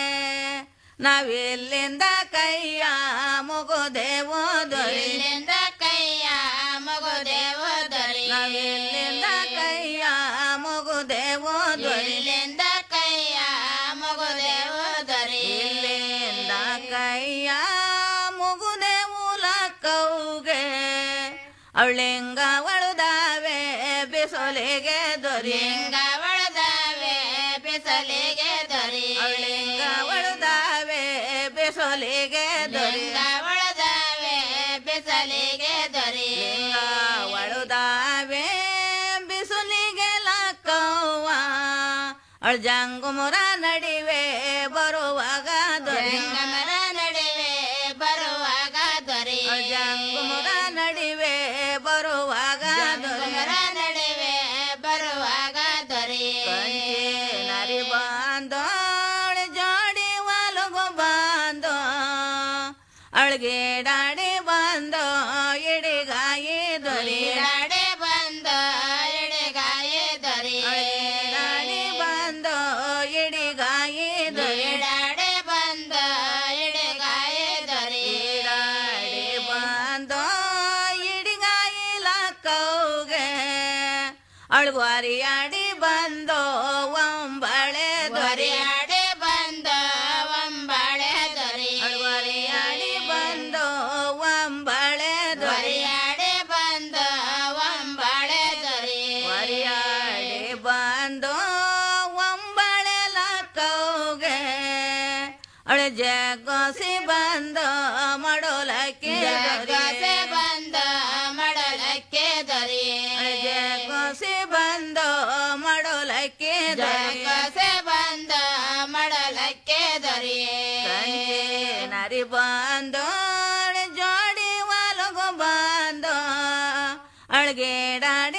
ನಾವೆಲ್ಲಿಂದ ಕೈಯ ಮುಗುದೇವೋ ದೊರೆ ಇಲ್ಲಿಂದ ಕೈಯ ಮಗುದೇವ ದೊರೆ ನಾವೆಲ್ಲಿಂದ ಕೈಯ ಮುಗುದೇವೋ ದೊರೆ ಇಲ್ಲಿಂದ ಕೈಯ ಮಗುದೇವ ದೊರೆ ಇಲ್ಲಿಂದ ಕೈಯ ಮುಗುದೇವು ಲಕ್ಕವ್ಗೆ ಅವಳಿಂಗ ಒಳುದಾವೆ ಬಿಸೊಲೆಗೆ ದೊರೆ ಲಿಂಗ ಒಳದಾವೆ ಬಿಸಲಿಗೆ ದೊರೆ ಅವಳಿಂಗ ಒಳುದಾವೆ ಬಿಸೊಲೆಗೆ ದೊರೆ ಲಿಂಗ ಒಳದಾವೆ ಬಿಸಲಿಗೆ ದೊರೆ ಲಿಂಗ ಒಳುದಾವೆ ಬಿಸುಲಿಗೆ ಲಕ್ಕವ್ವ ಅವಳ ಜಂಗುಮುರ ನಡಿವೆ ಬರುವಾಗ ದೊರೆ ಗಮನ ನಡುವೆ ಬರುವಾಗ ದೊರೆ ಅವಳ ಜಂಗುಮುರ ನಡಿವೆ ಬರುವಾಗ ದೊರೆ ಗಮನ ನಡುವೆ ಬರುವಾಗ ದೊರೆ ನರಿ ಬಾಂದೋ ಅವಳ ಜೋಡಿ ಒಲಗು ಬಾಂದೋ ಅವಳಿಗೆ ಡಾಡಿ ಬಂದೋ ಇಡಿಗಾಯಿ ದೊರೆ ಈಡಾಡೆ ಬಂದ ಎಡೆಗಾಯ ದೊರೆ ಡಾಡಿ ಬಂದೋ ಇಡಿಗಾಯಿ ದೊರೆ ಈಡಾಡೆ ಬಂದ ಎಡೆಗಾಯ ದೊರೆ ಡಾಡಿ ಬಂದೋ ಇಡಿಗಾಯಿ ಲಕ್ಕವ್ಗೆ ಅಳ್ಗ್ವಾರಿಯಾಡಿ ಬಂದೋ ಒಂಬಳೆ ದೊರೆ ದೊರೆಯಾಡೆ ಬಂದ ಒಂಬಾಳೆ ದೊರೆ ಅಳ್ಗ್ವಾರಿಯಾಡಿ ಬಂದೋ ಒಂಬಳೆ ದೊರೆ ದೊರೆಯಾಡೆ ಬಂದ ಒಂಬಾಳೆ ದೊರೆ ವರಿಯಾಡಿ ಬಂದೋ ಒಂಬಳೆ ಲಕ್ಕವ್ಗೆ ಅಳ ಜ ಜಗೋಸಿ ಬಂದ ಮಡೋಲಕ್ಕೆ ಜಗಸೆ ಬಂದ ಮಡಲಕ್ಕೆ ದರಿ ಜಗೋಸಿ ಬಂದ ಮಡೋಲಕ್ಕೆ ಜಗಸೆ ಬಂದ ಮಡಲಕ್ಕೆ ದರಿ ನರಿ ಬಂದು ಜೋಡಿ ಒಲಗು ಬಂದು ಅಳ್ಗೆ ಡಾಡಿ